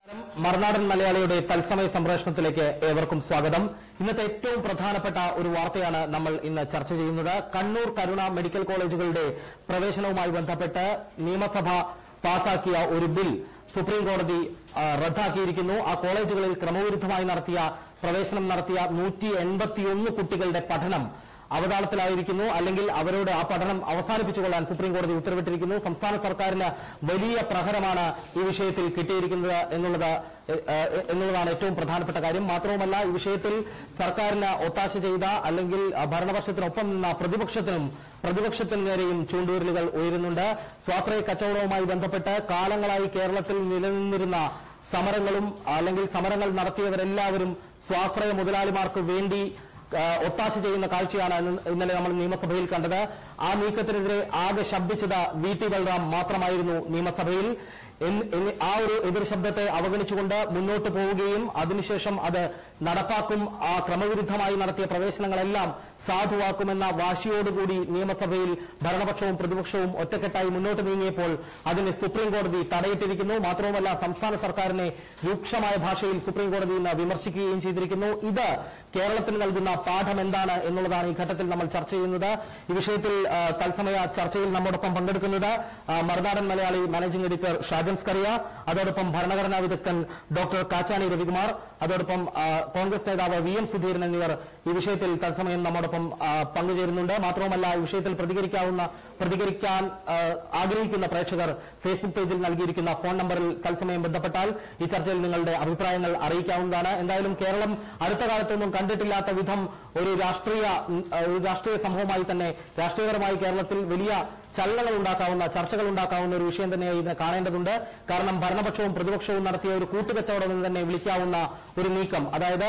മറുനാടൻ മലയാളിയുടെ തത്സമയ സംപ്രേഷണത്തിലേക്ക് ഏവർക്കും സ്വാഗതം ഇന്നത്തെ ഏറ്റവും പ്രധാനപ്പെട്ട ഒരു വാർത്തയാണ് നമ്മൾ ഇന്ന് ചർച്ച ചെയ്യുന്നത് കണ്ണൂർ കരുണ മെഡിക്കൽ കോളേജുകളുടെ പ്രവേശനവുമായി ബന്ധപ്പെട്ട് നിയമസഭ പാസാക്കിയ ഒരു ബിൽ സുപ്രീം കോടതി ആ, റദ്ദാക്കിയിരിക്കുന്നു ആ കോളേജുകളിൽ ക്രമവിരുദ്ധമായി നടത്തിയ പ്രവേശനം നടത്തിയ നൂറ്റി എൺപത്തിയൊന്ന് കുട്ടികളുടെ പഠനം അവതാളത്തിലായിരിക്കുന്നു അല്ലെങ്കിൽ അവരോട് ആ പഠനം അവസാനിപ്പിച്ചുകൊള്ളാൻ സുപ്രീം കോടതി ഉത്തരവിട്ടിരിക്കുന്നു സംസ്ഥാന സർക്കാരിന് വലിയ പ്രഹരമാണ് ഈ വിഷയത്തിൽ കിട്ടിയിരിക്കുന്നത് എന്നുള്ളത് എ, എ, എന്നുള്ളതാണ് ഏറ്റവും പ്രധാനപ്പെട്ട കാര്യം മാത്രവുമല്ല ഈ വിഷയത്തിൽ സർക്കാരിന് ഒത്താശ ചെയ്ത അല്ലെങ്കിൽ ആ, ഭരണപക്ഷത്തിനൊപ്പം നിന്ന പ്രതിപക്ഷത്തിനും പ്രതിപക്ഷത്തിന് നേരെയും ചൂണ്ടുവിരലുകൾ ഉയരുന്നുണ്ട് സ്വാശ്രയ കച്ചവടവുമായി ബന്ധപ്പെട്ട് കാലങ്ങളായി കേരളത്തിൽ നിലനിന്നിരുന്ന സമരങ്ങളും അല്ലെങ്കിൽ സമരങ്ങൾ നടത്തിയവരെല്ലാവരും സ്വാശ്രയ മുതലാളിമാർക്ക് വേണ്ടി ആ, ഒത്താശ ചെയ്യുന്ന കാഴ്ചയാണ് ഇന്ന് ഇന്നലെ നമ്മൾ നിയമസഭയിൽ കണ്ടത് ആ നീക്കത്തിനെതിരെ ആകെ ശബ്ദിച്ചത് വി ടി ബൽറാം മാത്രമായിരുന്നു നിയമസഭയിൽ എന്ന് എന്ന് ആ ഒരു എതിർ ശബ്ദത്തെ അവഗണിച്ചുകൊണ്ട് മുന്നോട്ട് പോവുകയും അതിനുശേഷം അത് നടപ്പാക്കും ആ ക്രമവിരുദ്ധമായി നടത്തിയ പ്രവേശനങ്ങളെല്ലാം സാധുവാക്കുമെന്ന വാശിയോടുകൂടി നിയമസഭയിൽ ഭരണപക്ഷവും പ്രതിപക്ഷവും ഒറ്റക്കെട്ടായി മുന്നോട്ട് നീങ്ങിയപ്പോൾ അതിന് സുപ്രീം കോടതി തടയിട്ടിരിക്കുന്നു മാത്രവുമല്ല സംസ്ഥാന സർക്കാരിനെ രൂക്ഷമായ ഭാഷയിൽ സുപ്രീം കോടതി ഇന്ന് വിമർശിക്കുകയും ചെയ്തിരിക്കുന്നു ഇത് കേരളത്തിന് നൽകുന്ന പാഠം എന്താണ് എന്നുള്ളതാണ് ഈ ഘട്ടത്തിൽ നമ്മൾ ചർച്ച ചെയ്യുന്നത് ഈ വിഷയത്തിൽ ആ, തത്സമയ ചർച്ചയിൽ നമ്മോടൊപ്പം പങ്കെടുക്കുന്നത് ആ, മറുനാടൻ മലയാളി മാനേജിംഗ് എഡിറ്റർ ഷാജൻ സ്കറിയ അതോടൊപ്പം ഭരണഘടനാ വിദഗ്ധൻ ഡോക്ടർ കാച്ചാണി രവികുമാർ അതോടൊപ്പം ആ, കോൺഗ്രസ് നേതാവ് വി എം സുധീരൻ എന്നിവർ ഈ വിഷയത്തിൽ തത്സമയം നമ്മോടൊപ്പം ആ, പങ്കുചേരുന്നുണ്ട് മാത്രവുമല്ല ഈ വിഷയത്തിൽ പ്രതികരിക്കാവുന്ന പ്രതികരിക്കാൻ ആ, ആഗ്രഹിക്കുന്ന പ്രേക്ഷകർ ഫേസ്ബുക്ക് പേജിൽ നൽകിയിരിക്കുന്ന ഫോൺ നമ്പറിൽ തത്സമയം ബന്ധപ്പെട്ടാൽ ഈ ചർച്ചയിൽ നിങ്ങളുടെ അഭിപ്രായങ്ങൾ അറിയിക്കാവുന്നതാണ് എന്തായാലും കേരളം അടുത്ത കാലത്തൊന്നും കണ്ടിട്ടില്ലാത്ത വിധം ഒരു രാഷ്ട്രീയ ഉം, ആ, ഒരു രാഷ്ട്രീയ സംഭവമായി തന്നെ രാഷ്ട്രീയപരമായി കേരളത്തിൽ വലിയ ചലനങ്ങൾ ഉണ്ടാക്കാവുന്ന ചർച്ചകൾ ഉണ്ടാക്കാവുന്ന ഒരു വിഷയം തന്നെയായി ഇതിനെ കാണേണ്ടതുണ്ട് കാരണം ഭരണപക്ഷവും പ്രതിപക്ഷവും നടത്തിയ ഒരു കൂട്ടുകച്ചവടം എന്ന് തന്നെ വിളിക്കാവുന്ന ഒരു നീക്കം അതായത്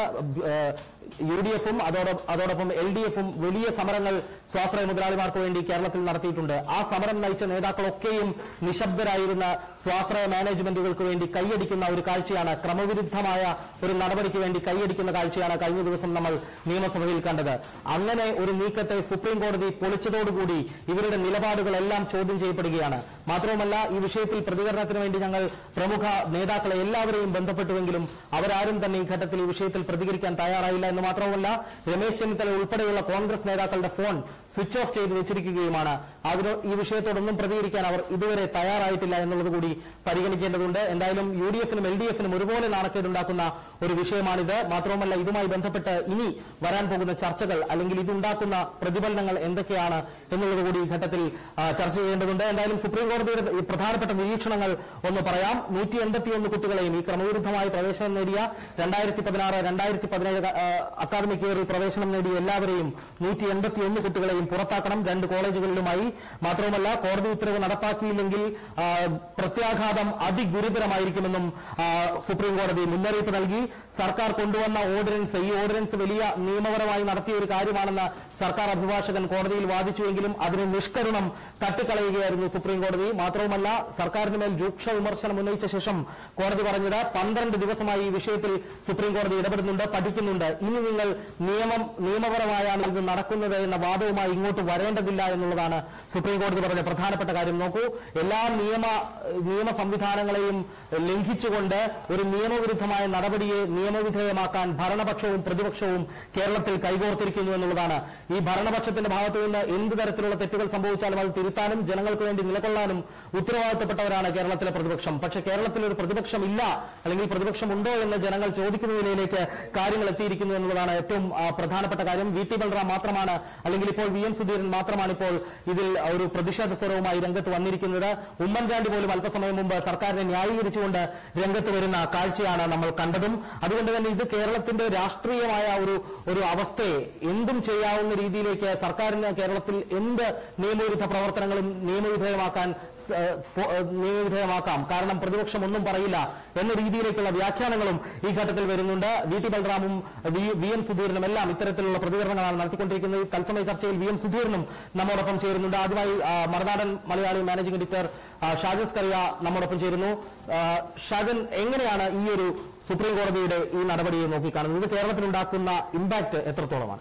യു ഡി എഫും അതോടൊപ്പം എൽ ഡി എഫും വലിയ സമരങ്ങൾ സ്വാശ്രയ മുതലാളിമാർക്ക് വേണ്ടി കേരളത്തിൽ നടത്തിയിട്ടുണ്ട് ആ സമരം നയിച്ച നേതാക്കളൊക്കെയും നിശബ്ദരായിരുന്ന സ്വാശ്രയ മാനേജ്മെന്റുകൾക്ക് വേണ്ടി കൈയടിക്കുന്ന ഒരു കാഴ്ചയാണ് ക്രമവിരുദ്ധമായ ഒരു നടപടിക്ക് വേണ്ടി കൈയടിക്കുന്ന കാഴ്ചയാണ് കഴിഞ്ഞ ദിവസം നമ്മൾ നിയമസഭയിൽ കണ്ടത് അങ്ങനെ ഒരു നീക്കത്തെ സുപ്രീം കോടതി പൊളിച്ചതോടുകൂടി ഇവരുടെ നിലപാടുകളെല്ലാം ചോദ്യം ചെയ്യപ്പെടുകയാണ് മാത്രവുമല്ല ഈ വിഷയത്തിൽ പ്രതികരണത്തിന് വേണ്ടി ഞങ്ങൾ പ്രമുഖ നേതാക്കളെ എല്ലാവരെയും ബന്ധപ്പെട്ടുവെങ്കിലും അവരാരും തന്നെ ഈ ഘട്ടത്തിൽ ഈ വിഷയത്തിൽ പ്രതികരിക്കാൻ തയ്യാറായില്ല എന്ന് മാത്രമല്ല രമേശ് ചെന്നിത്തല ഉൾപ്പെടെയുള്ള കോൺഗ്രസ് നേതാക്കളുടെ ഫോൺ സ്വിച്ച് ഓഫ് ചെയ്ത് വെച്ചിരിക്കുകയുമാണ് അതിന് ഈ വിഷയത്തോടൊന്നും പ്രതികരിക്കാൻ അവർ ഇതുവരെ തയ്യാറായിട്ടില്ല എന്നുള്ളത് കൂടി പരിഗണിക്കേണ്ടതുണ്ട് എന്തായാലും യു ഡി എഫിനും എൽ ഡി എഫിനും ഒരുപോലെ നാണക്കേടുണ്ടാക്കുന്ന ഒരു വിഷയമാണിത് മാത്രവുമല്ല ഇതുമായി ബന്ധപ്പെട്ട് ഇനി വരാൻ പോകുന്ന ചർച്ചകൾ അല്ലെങ്കിൽ ഇതുണ്ടാക്കുന്ന പ്രതിഫലനങ്ങൾ എന്തൊക്കെയാണ് എന്നുള്ളത് കൂടി ഈ ഘട്ടത്തിൽ ആ, ചർച്ച ചെയ്യേണ്ടതുണ്ട് എന്തായാലും സുപ്രീം കോടതിയുടെ ഈ പ്രധാനപ്പെട്ട നിരീക്ഷണങ്ങൾ ഒന്ന് പറയാം നൂറ്റി എൺപത്തിയൊന്ന് കുട്ടികളെയും ഈ ക്രമവിരുദ്ധമായി പ്രവേശനം നേടിയ രണ്ടായിരത്തി പതിനാറ് രണ്ടായിരത്തി പതിനേഴ് അക്കാദമിക് ഇയറിൽ പ്രവേശനം നേടിയ എല്ലാവരെയും നൂറ്റി എൺപത്തിയൊന്ന് കുട്ടികളെയും പുറത്താക്കണം രണ്ട് കോളേജുകളിലുമായി മാത്രവുമല്ല കോടതി ഉത്തരവ് നടപ്പാക്കിയില്ലെങ്കിൽ ആ, പ്രത്യാഘാതം അതിഗുരുതരമായിരിക്കുമെന്നും ആ, സുപ്രീം കോടതി മുന്നറിയിപ്പ് നൽകി സർക്കാർ കൊണ്ടുവന്ന ഓർഡിനൻസ് ഈ ഓർഡിനൻസ് വലിയ നിയമപരമായി നടത്തിയ ഒരു കാര്യമാണെന്ന് സർക്കാർ അഭിഭാഷകൻ കോടതിയിൽ വാദിച്ചുവെങ്കിലും അതിന് നിഷ്കരുണം തട്ടിക്കളയുകയായിരുന്നു സുപ്രീം കോടതി മാത്രവുമല്ല സർക്കാരിന് മേൽ രൂക്ഷ വിമർശനം ഉന്നയിച്ച ശേഷം കോടതി പറഞ്ഞത് പന്ത്രണ്ട് ദിവസമായി ഈ വിഷയത്തിൽ സുപ്രീം കോടതി ഇടപെടുന്നുണ്ട് പഠിക്കുന്നുണ്ട് ഇനി നിങ്ങൾ നിയമം നിയമപരമായാണ് ഇത് നടക്കുന്നത് എന്ന വാദവുമായി ഇങ്ങോട്ട് വരേണ്ടതില്ല എന്നുള്ളതാണ് സുപ്രീം കോടതി പറഞ്ഞ പ്രധാനപ്പെട്ട കാര്യം നോക്കൂ എല്ലാ നിയമ നിയമ സംവിധാനങ്ങളെയും ലംഘിച്ചുകൊണ്ട് ഒരു നിയമവിരുദ്ധമായ നടപടിയെ നിയമവിധേയമാക്കാൻ ഭരണപക്ഷവും പ്രതിപക്ഷവും കേരളത്തിൽ കൈകോർത്തിരിക്കുന്നു എന്നുള്ളതാണ് ഈ ഭരണപക്ഷത്തിന്റെ ഭാഗത്തു നിന്ന് എന്ത് തരത്തിലുള്ള തെറ്റുകൾ സംഭവിച്ചാലും അത് തിരുത്താനും ജനങ്ങൾക്ക് വേണ്ടി നിലകൊള്ളാനും ഉത്തരവാദിത്തപ്പെട്ടവരാണ് കേരളത്തിലെ പ്രതിപക്ഷം പക്ഷെ കേരളത്തിൽ ഒരു പ്രതിപക്ഷം ഇല്ല അല്ലെങ്കിൽ പ്രതിപക്ഷം ഉണ്ടോ എന്ന് ജനങ്ങൾ ചോദിക്കുന്ന നിലയിലേക്ക് കാര്യങ്ങൾ എത്തിയിരിക്കുന്നു എന്നുള്ളതാണ് ഏറ്റവും ആ, പ്രധാനപ്പെട്ട കാര്യം വി ടി ബൽറാം മാത്രമാണ് അല്ലെങ്കിൽ ഇപ്പോൾ വി എം സുധീരൻ മാത്രമാണ് ഇപ്പോൾ ഇതിൽ ഒരു പ്രതിഷേധ സ്വരവുമായി രംഗത്ത് വന്നിരിക്കുന്നത് ഉമ്മൻചാണ്ടി പോലും അല്പസമയം മുമ്പ് സർക്കാരിനെ ന്യായീകരിച്ചുകൊണ്ട് രംഗത്ത് വരുന്ന കാഴ്ചയാണ് നമ്മൾ കണ്ടതും അതുകൊണ്ട് തന്നെ ഇത് കേരളത്തിന്റെ രാഷ്ട്രീയമായ ഒരു ഒരു അവസ്ഥയെ എന്തും ചെയ്യാവുന്ന രീതിയിലേക്ക് സർക്കാരിന് കേരളത്തിൽ എന്ത് നിയമവിരുദ്ധ പ്രവർത്തനങ്ങളും നിയമവിധേയമാക്കാൻ സ- പോ- നിയമവിധേയമാക്കാം കാരണം പ്രതിപക്ഷം ഒന്നും പറയില്ല എന്ന രീതിയിലേക്കുള്ള വ്യാഖ്യാനങ്ങളും ഈ ഘട്ടത്തിൽ വരുന്നുണ്ട് വി ടി ബൽറാമും വി- വി എം സുധീരനും എല്ലാം ഇത്തരത്തിലുള്ള പ്രതികരണങ്ങളാണ് നടത്തിക്കൊണ്ടിരിക്കുന്നത് ഈ തത്സമയ ചർച്ചയിൽ വി എം സുധീരനും നമ്മോടൊപ്പം ചേരുന്നുണ്ട് ആദ്യമായി ആ, മറുനാടൻ മലയാളി മാനേജിംഗ് എഡിറ്റർ ആ, ഷാജൻ സ്കറിയ നമ്മോടൊപ്പം ചേരുന്നു ആ, ഷാജൻ എങ്ങനെയാണ് ഈ ഒരു സുപ്രീം കോടതിയുടെ ഈ നടപടിയെ നോക്കിക്കാണുന്നത് ഇത് കേരളത്തിലുണ്ടാക്കുന്ന ഇമ്പാക്ട് എത്രത്തോളമാണ്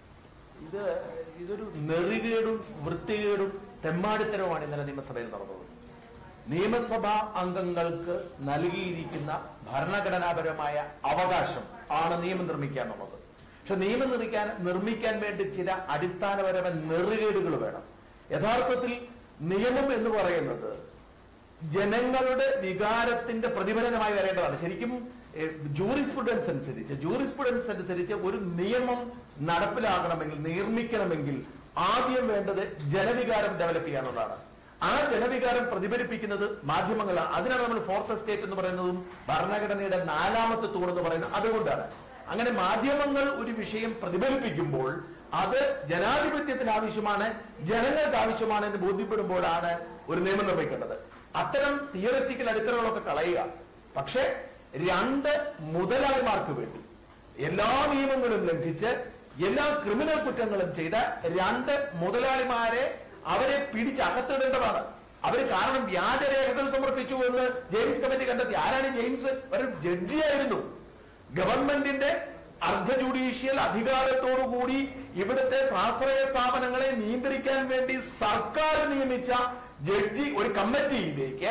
ഇത് ഇതൊരു നെറികേടും വൃത്തികേടും തെമ്മാടിത്തരവുമാണ് ഇന്നലെ നിയമസഭയിൽ നടന്നത് നിയമസഭാ അംഗങ്ങൾക്ക് നൽകിയിരിക്കുന്ന ഭരണഘടനാപരമായ അവകാശം ആണ് നിയമം നിർമ്മിക്കുക എന്നുള്ളത് പക്ഷെ നിയമം നിർമ്മിക്കാൻ നിർമ്മിക്കാൻ വേണ്ടി ചില അടിസ്ഥാനപരമായ നെറുകേടുകൾ വേണം യഥാർത്ഥത്തിൽ നിയമം എന്ന് പറയുന്നത് ജനങ്ങളുടെ വികാരത്തിന്റെ പ്രതിഫലനമായി വരേണ്ടതാണ് ശരിക്കും ജൂറിസ്പ്രുഡൻസ് അനുസരിച്ച് ജൂറിസ്പ്രുഡൻസ് അനുസരിച്ച് ഒരു നിയമം നടപ്പിലാക്കണമെങ്കിൽ നിർമ്മിക്കണമെങ്കിൽ ആദ്യം വേണ്ടത് ജനവികാരം ഡെവലപ്പ് ചെയ്യാനുള്ളതാണ് ആ ജനവികാരം പ്രതിഫലിപ്പിക്കുന്നത് മാധ്യമങ്ങളാണ് അതിനാണ് നമ്മൾ ഫോർത്ത് എസ്റ്റേറ്റ് എന്ന് പറയുന്നതും ഭരണഘടനയുടെ നാലാമത്തെ തൂൺ എന്ന് പറയുന്നത് അതുകൊണ്ടാണ് അങ്ങനെ മാധ്യമങ്ങൾ ഒരു വിഷയം പ്രതിഫലിപ്പിക്കുമ്പോൾ അത് ജനാധിപത്യത്തിന് ആവശ്യമാണ് ജനങ്ങൾക്ക് ആവശ്യമാണ് എന്ന് ബോധ്യപ്പെടുമ്പോഴാണ് ഒരു നിയമം നിർമ്മിക്കേണ്ടത് അത്തരം തിയററ്റിക്കൽ അടിത്തറകളൊക്കെ കളയുക പക്ഷെ രണ്ട് മുതലാളിമാർക്ക് വേണ്ടി എല്ലാ നിയമങ്ങളും ലംഘിച്ച് എല്ലാ ക്രിമിനൽ കുറ്റങ്ങളും ചെയ്ത രണ്ട് മുതലാളിമാരെ അവരെ പിടിച്ച് അകത്തിടേണ്ടതാണ് അവര് കാരണം വ്യാജരേഖകൾ സമർപ്പിച്ചു എന്ന് ജെയിംസ് കമ്മിറ്റി കണ്ടെത്തി ആരാണ് ജെയിംസ് ഒരു ജഡ്ജിയായിരുന്നു ഗവൺമെന്റിന്റെ അർദ്ധ ജുഡീഷ്യൽ അധികാരത്തോടുകൂടി ഇവിടുത്തെ സ്വാശ്രയ സ്ഥാപനങ്ങളെ നിയന്ത്രിക്കാൻ വേണ്ടി സർക്കാർ നിയമിച്ച ജഡ്ജി ഒരു കമ്മിറ്റിയിലേക്ക്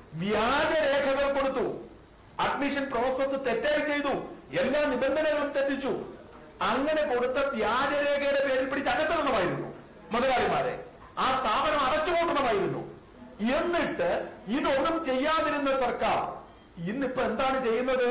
വ്യാജരേഖകൾ കൊടുത്തു അഡ്മിഷൻ പ്രോസസ്സ് തെറ്റായി ചെയ്തു എല്ലാ നിബന്ധനകളും തെറ്റിച്ചു അങ്ങനെ കൊടുത്ത വ്യാജരേഖയുടെ പേരിൽ പിടിച്ച് അകത്തിടണമായിരുന്നു മുതലാളിമാരെ ആ സ്ഥാപനം അടച്ചുപൂട്ടണമായിരുന്നു എന്നിട്ട് ഇതൊന്നും ചെയ്യാതിരുന്ന സർക്കാർ ഇന്നിപ്പോ എന്താണ് ചെയ്യുന്നത്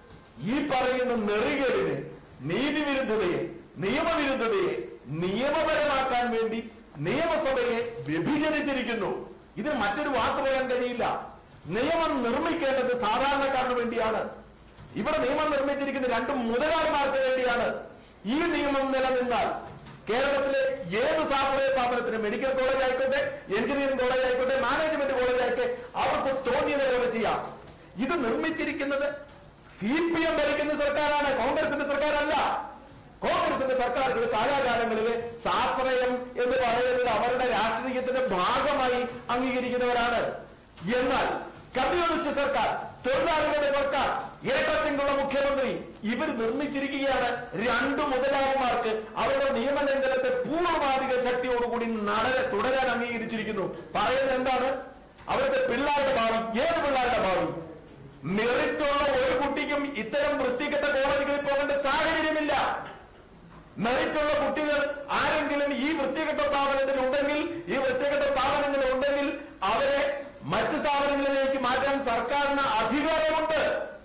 ഈ പറയുന്ന നെറികേടിനെ നീതിവിരുദ്ധതയെ നിയമവിരുദ്ധതയെ നിയമപരമാക്കാൻ വേണ്ടി നിയമസഭയെ വ്യഭിചരിച്ചിരിക്കുന്നു ഇത് മറ്റൊരു വാക്ക് പറയാൻ കഴിയില്ല നിയമം നിർമ്മിക്കേണ്ടത് സാധാരണക്കാരന് വേണ്ടിയാണ് ഇവിടെ നിയമം നിർമ്മിച്ചിരിക്കുന്ന രണ്ട് മുതലാളിമാർക്ക് വേണ്ടിയാണ് ഈ നിയമം നിലനിന്നാൽ കേരളത്തിലെ ഏത് സാമ്പത്തിക സ്ഥാപനത്തിന് മെഡിക്കൽ കോളേജ് ആയിക്കോട്ടെ എഞ്ചിനീയറിംഗ് കോളേജ് ആയിക്കോട്ടെ മാനേജ്മെന്റ് കോളേജ് ആയിക്കോട്ടെ അവർക്ക് തോന്നിയത് പോലെ ചെയ്യാം ഇത് നിർമ്മിച്ചിരിക്കുന്നത് സി പി എം ഭരിക്കുന്ന സർക്കാരാണ് കോൺഗ്രസിന്റെ സർക്കാരല്ല കോൺഗ്രസിന്റെ സർക്കാരുകൾ കാലാകാലങ്ങളിൽ സാശ്രയം എന്ന് പറയുന്നത് അവരുടെ രാഷ്ട്രീയത്തിന്റെ ഭാഗമായി അംഗീകരിക്കുന്നവരാണ് എന്നാൽ കമ്മ്യൂണിസ്റ്റ് സർക്കാർ തൊഴിലാളികളുടെ സർക്കാർ ഇരട്ടത്തിനുള്ള മുഖ്യമന്ത്രി ഇവർ നിർമ്മിച്ചിരിക്കുകയാണ് രണ്ടു മുതലാളിമാർക്ക് അവരുടെ നിയമലംഘനത്തെ പൂർവ്വമാധിക ശക്തിയോടുകൂടി നടനെ തുടരാൻ അംഗീകരിച്ചിരിക്കുന്നു പറയുന്നത് എന്താണ് അവരുടെ പിള്ളേരുടെ ഭാവി ഏത് പിള്ളേരുടെ ഭാവി മെറിറ്റുള്ള ഒരു കുട്ടിക്കും ഇത്തരം വൃത്തികെട്ട കോളേജുകളിൽ പോകേണ്ട സാഹചര്യമില്ല മെറിറ്റുള്ള കുട്ടികൾ ആരെങ്കിലും ഈ വൃത്തികെട്ട സ്ഥാപനത്തിൽ ഉണ്ടെങ്കിൽ ഈ വൃത്തികെട്ട സ്ഥാപനങ്ങളിൽ ഉണ്ടെങ്കിൽ അവരെ മറ്റ് സ്ഥാപനങ്ങളിലേക്ക് മാറ്റാൻ സർക്കാരിന് അധികാരമുണ്ട്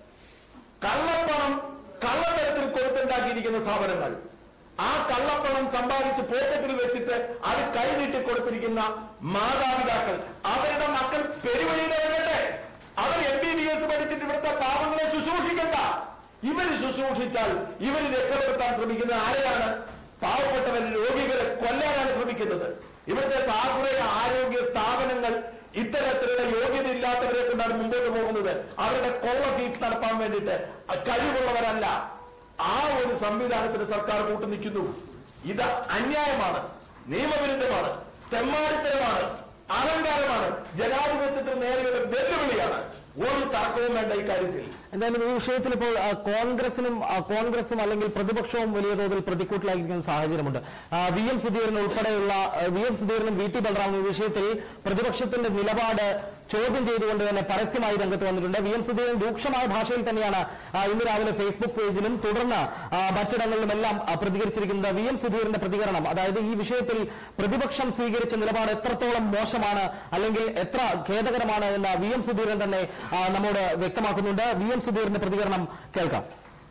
കള്ളപ്പണം കള്ളത്തരത്തിൽ കൊടുത്തുണ്ടാക്കിയിരിക്കുന്ന സ്ഥാപനങ്ങൾ ആ കള്ളപ്പണം സമ്പാദിച്ച് പോക്കറ്റിൽ വെച്ചിട്ട് അത് കൈനീട്ടി കൊടുത്തിരിക്കുന്ന മാതാപിതാക്കൾ അവരുടെ മക്കൾ പെരുവഴിയിലിറങ്ങട്ടെ അവർ എം ബി ബി എസ് പഠിച്ചിട്ട് ഇവിടുത്തെ പാവങ്ങളെ ശുശ്രൂഷിക്കണ്ട ഇവര് ശുശ്രൂഷിച്ചാൽ ഇവര് രക്ഷപ്പെടുത്താൻ ശ്രമിക്കുന്നത് ആരെയാണ് പാവപ്പെട്ടവർ രോഗികളെ കൊല്ലാനാണ് ശ്രമിക്കുന്നത് ഇവിടുത്തെ സാശ്രയ ആരോഗ്യ സ്ഥാപനങ്ങൾ ഇത്തരത്തിലുള്ള യോഗ്യത ഇല്ലാത്തവരെ കൊണ്ടാണ് മുമ്പോട്ട് പോകുന്നത് അവരുടെ കൊള്ള ഫീസ് നടത്താൻ വേണ്ടിയിട്ട് കഴിവുള്ളവരല്ല ആ ഒരു സംവിധാനത്തിന് സർക്കാർ കൂട്ടു നിൽക്കുന്നു ഇത് അന്യായമാണ് നിയമവിരുദ്ധമാണ് തെമ്മാടിത്തരമാണ് അഹങ്കാരമാണ് ജനാധിപത്യത്തിന് നേരെയുള്ള വെല്ലുവിളിയാണ് ഒരു തർക്കവും വേണ്ട ഇക്കാര്യത്തിൽ എന്തായാലും ഈ വിഷയത്തിൽ ഇപ്പോൾ ആ, കോൺഗ്രസിനും ആ, കോൺഗ്രസും അല്ലെങ്കിൽ പ്രതിപക്ഷവും വലിയ തോതിൽ പ്രതിക്കൂട്ടിലായിരിക്കുന്ന സാഹചര്യമുണ്ട് ആ, വി എം സുധീരൻ ഉൾപ്പെടെയുള്ള ആ, വി എം സുധീരനും വി ടി ബലറാമും ഈ വിഷയത്തിൽ പ്രതിപക്ഷത്തിന്റെ നിലപാട് ചോദ്യം ചെയ്തുകൊണ്ട് തന്നെ പരസ്യമായി രംഗത്ത് വന്നിട്ടുണ്ട് വി എം സുധീരൻ രൂക്ഷമായ ഭാഷയിൽ തന്നെയാണ് ആ, ഇന്ന് രാവിലെ ഫേസ്ബുക്ക് പേജിലും തുടർന്ന് ആ, മറ്റിടങ്ങളിലുമെല്ലാം ആ, പ്രതികരിച്ചിരിക്കുന്നത് വി എം സുധീരന്റെ പ്രതികരണം അതായത് ഈ വിഷയത്തിൽ പ്രതിപക്ഷം സ്വീകരിച്ച നിലപാട് എത്രത്തോളം മോശമാണ് അല്ലെങ്കിൽ എത്ര ഖേദകരമാണ് എന്ന് വി എം സുധീരൻ തന്നെ ആ, നമ്മോട് വ്യക്തമാക്കുന്നുണ്ട് വി എം സുധീരന്റെ പ്രതികരണം കേൾക്കാം